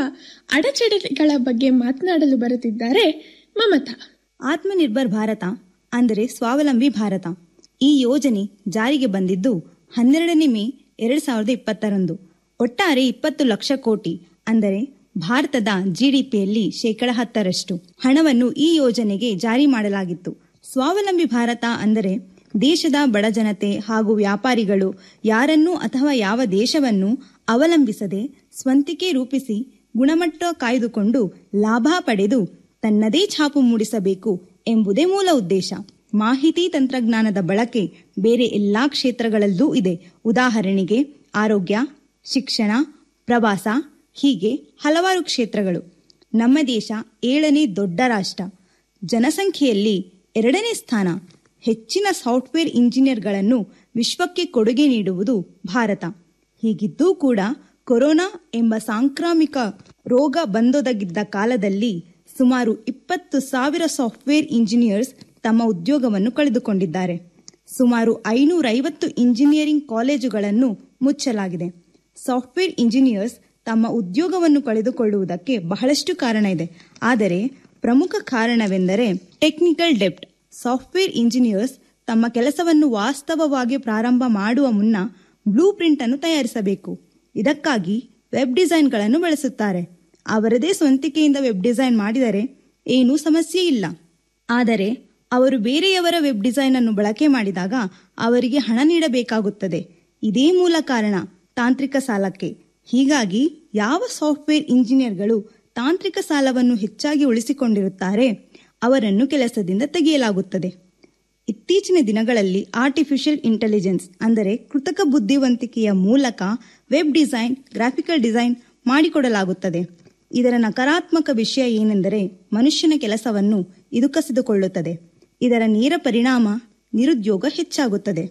ಅಡಚಣೆಗಳ ಬಗ್ಗೆ ಮಾತನಾಡಲು ಬರುತ್ತಿದ್ದಾರೆ ಮಮತಾ ಆತ್ಮನಿರ್ಭರ್ ಭಾರತ ಅಂದರೆ ಸ್ವಾವಲಂಬಿ ಭಾರತ ಈ ಯೋಜನೆ ಜಾರಿಗೆ ಬಂದಿದ್ದು ಹನ್ನೆರಡನೇ ಮೇ ಎರಡ್ ಸಾವಿರದ ಇಪ್ಪತ್ತರಂದು ಒಟ್ಟಾರೆ ಇಪ್ಪತ್ತು ಲಕ್ಷ ಕೋಟಿ ಅಂದರೆ ಭಾರತದ ಜಿಡಿಪಿಯಲ್ಲಿ ಶೇಕಡ ಹತ್ತರಷ್ಟು ಹಣವನ್ನು ಈ ಯೋಜನೆಗೆ ಜಾರಿ ಮಾಡಲಾಗಿತ್ತು ಸ್ವಾವಲಂಬಿ ಭಾರತ ಅಂದರೆ ದೇಶದ ಬಡ ಜನತೆ ಹಾಗೂ ವ್ಯಾಪಾರಿಗಳು ಯಾರನ್ನೂ ಅಥವಾ ಯಾವ ದೇಶವನ್ನು ಅವಲಂಬಿಸದೆ ಸ್ವಂತಿಕೆ ರೂಪಿಸಿ ಗುಣಮಟ್ಟ ಕಾಯ್ದುಕೊಂಡು ಲಾಭ ಪಡೆದು ತನ್ನದೇ ಛಾಪು ಮೂಡಿಸಬೇಕು ಎಂಬುದೇ ಮೂಲ ಉದ್ದೇಶ ಮಾಹಿತಿ ತಂತ್ರಜ್ಞಾನದ ಬಳಕೆ ಬೇರೆ ಎಲ್ಲಾ ಕ್ಷೇತ್ರಗಳಲ್ಲೂ ಇದೆ ಉದಾಹರಣೆಗೆ ಆರೋಗ್ಯ ಶಿಕ್ಷಣ ಪ್ರವಾಸ ಹೀಗೆ ಹಲವಾರು ಕ್ಷೇತ್ರಗಳು ನಮ್ಮ ದೇಶ ಏಳನೇ ದೊಡ್ಡ ರಾಷ್ಟ್ರ ಜನಸಂಖ್ಯೆಯಲ್ಲಿ ಎರಡನೇ ಸ್ಥಾನ ಹೆಚ್ಚಿನ ಸಾಫ್ಟ್ವೇರ್ ಇಂಜಿನಿಯರ್ಗಳನ್ನು ವಿಶ್ವಕ್ಕೆ ಕೊಡುಗೆ ನೀಡುವುದು ಭಾರತ ಹೀಗಿದ್ದೂ ಕೂಡ ಕೊರೋನಾ ಎಂಬ ಸಾಂಕ್ರಾಮಿಕ ರೋಗ ಬಂದೊದಗಿದ್ದ ಕಾಲದಲ್ಲಿ ಸುಮಾರು ಇಪ್ಪತ್ತು ಸಾವಿರ ಸಾಫ್ಟ್ವೇರ್ ಇಂಜಿನಿಯರ್ಸ್ ತಮ್ಮ ಉದ್ಯೋಗವನ್ನು ಕಳೆದುಕೊಂಡಿದ್ದಾರೆ ಸುಮಾರು ಐನೂರೈವತ್ತು ಇಂಜಿನಿಯರಿಂಗ್ ಕಾಲೇಜುಗಳನ್ನು ಮುಚ್ಚಲಾಗಿದೆ ಸಾಫ್ಟ್ವೇರ್ ಇಂಜಿನಿಯರ್ಸ್ ತಮ್ಮ ಉದ್ಯೋಗವನ್ನು ಕಳೆದುಕೊಳ್ಳುವುದಕ್ಕೆ ಬಹಳಷ್ಟು ಕಾರಣ ಇದೆ ಆದರೆ ಪ್ರಮುಖ ಕಾರಣವೆಂದರೆ ಟೆಕ್ನಿಕಲ್ ಡೆಪ್ಟ್ ಸಾಫ್ಟ್ವೇರ್ ಇಂಜಿನಿಯರ್ಸ್ ತಮ್ಮ ಕೆಲಸವನ್ನು ವಾಸ್ತವವಾಗಿ ಪ್ರಾರಂಭ ಮಾಡುವ ಮುನ್ನ ಬ್ಲೂ ಪ್ರಿಂಟ್ ಅನ್ನು ತಯಾರಿಸಬೇಕು ಇದಕ್ಕಾಗಿ ವೆಬ್ ಡಿಸೈನ್ಗಳನ್ನು ಬಳಸುತ್ತಾರೆ ಅವರದೇ ಸ್ವಂತಿಕೆಯಿಂದ ವೆಬ್ ಡಿಸೈನ್ ಮಾಡಿದರೆ ಏನೂ ಸಮಸ್ಯೆ ಇಲ್ಲ ಆದರೆ ಅವರು ಬೇರೆಯವರ ವೆಬ್ ಡಿಸೈನ್ ಅನ್ನು ಬಳಕೆ ಮಾಡಿದಾಗ ಅವರಿಗೆ ಹಣ ನೀಡಬೇಕಾಗುತ್ತದೆ ಇದೇ ಮೂಲ ಕಾರಣ ತಾಂತ್ರಿಕ ಸಾಲಕ್ಕೆ ಹೀಗಾಗಿ ಯಾವ ಸಾಫ್ಟ್ವೇರ್ ಇಂಜಿನಿಯರ್ಗಳು ತಾಂತ್ರಿಕ ಸಾಲವನ್ನು ಹೆಚ್ಚಾಗಿ ಉಳಿಸಿಕೊಂಡಿರುತ್ತಾರೆ ಅವರನ್ನು ಕೆಲಸದಿಂದ ತೆಗೆಯಲಾಗುತ್ತದೆ ಇತ್ತೀಚಿನ ದಿನಗಳಲ್ಲಿ ಆರ್ಟಿಫಿಷಿಯಲ್ ಇಂಟೆಲಿಜೆನ್ಸ್ ಅಂದರೆ ಕೃತಕ ಬುದ್ಧಿವಂತಿಕೆಯ ಮೂಲಕ ವೆಬ್ ಡಿಸೈನ್ ಗ್ರಾಫಿಕಲ್ ಡಿಸೈನ್ ಮಾಡಿಕೊಡಲಾಗುತ್ತದೆ ಇದರ ನಕಾರಾತ್ಮಕ ವಿಷಯ ಏನೆಂದರೆ ಮನುಷ್ಯನ ಕೆಲಸವನ್ನು ಇದು ಕಸಿದುಕೊಳ್ಳುತ್ತದೆ ಇದರ ನೇರ ಪರಿಣಾಮ ನಿರುದ್ಯೋಗ ಹೆಚ್ಚಾಗುತ್ತದೆ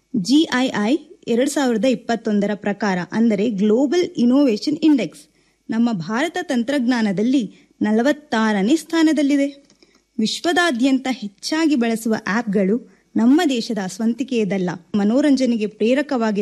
ಜಿಐಐ ಎರಡ್ ಸಾವಿರದ ಇಪ್ಪತ್ತೊಂದರ ಪ್ರಕಾರ ಅಂದರೆ ಗ್ಲೋಬಲ್ ಇನೋವೇಷನ್ ಇಂಡೆಕ್ಸ್ ನಮ್ಮ ಭಾರತ ತಂತ್ರಜ್ಞಾನದಲ್ಲಿ ನಲವತ್ತಾರನೇ ಸ್ಥಾನದಲ್ಲಿದೆ ವಿಶ್ವದಾದ್ಯಂತ ಹೆಚ್ಚಾಗಿ ಬಳಸುವ ಆಪ್ಗಳು ನಮ್ಮ ದೇಶದ ಸ್ವಂತಿಕೆಯದಲ್ಲ ಮನೋರಂಜನೆಗೆ ಪ್ರೇರಕವಾಗಿ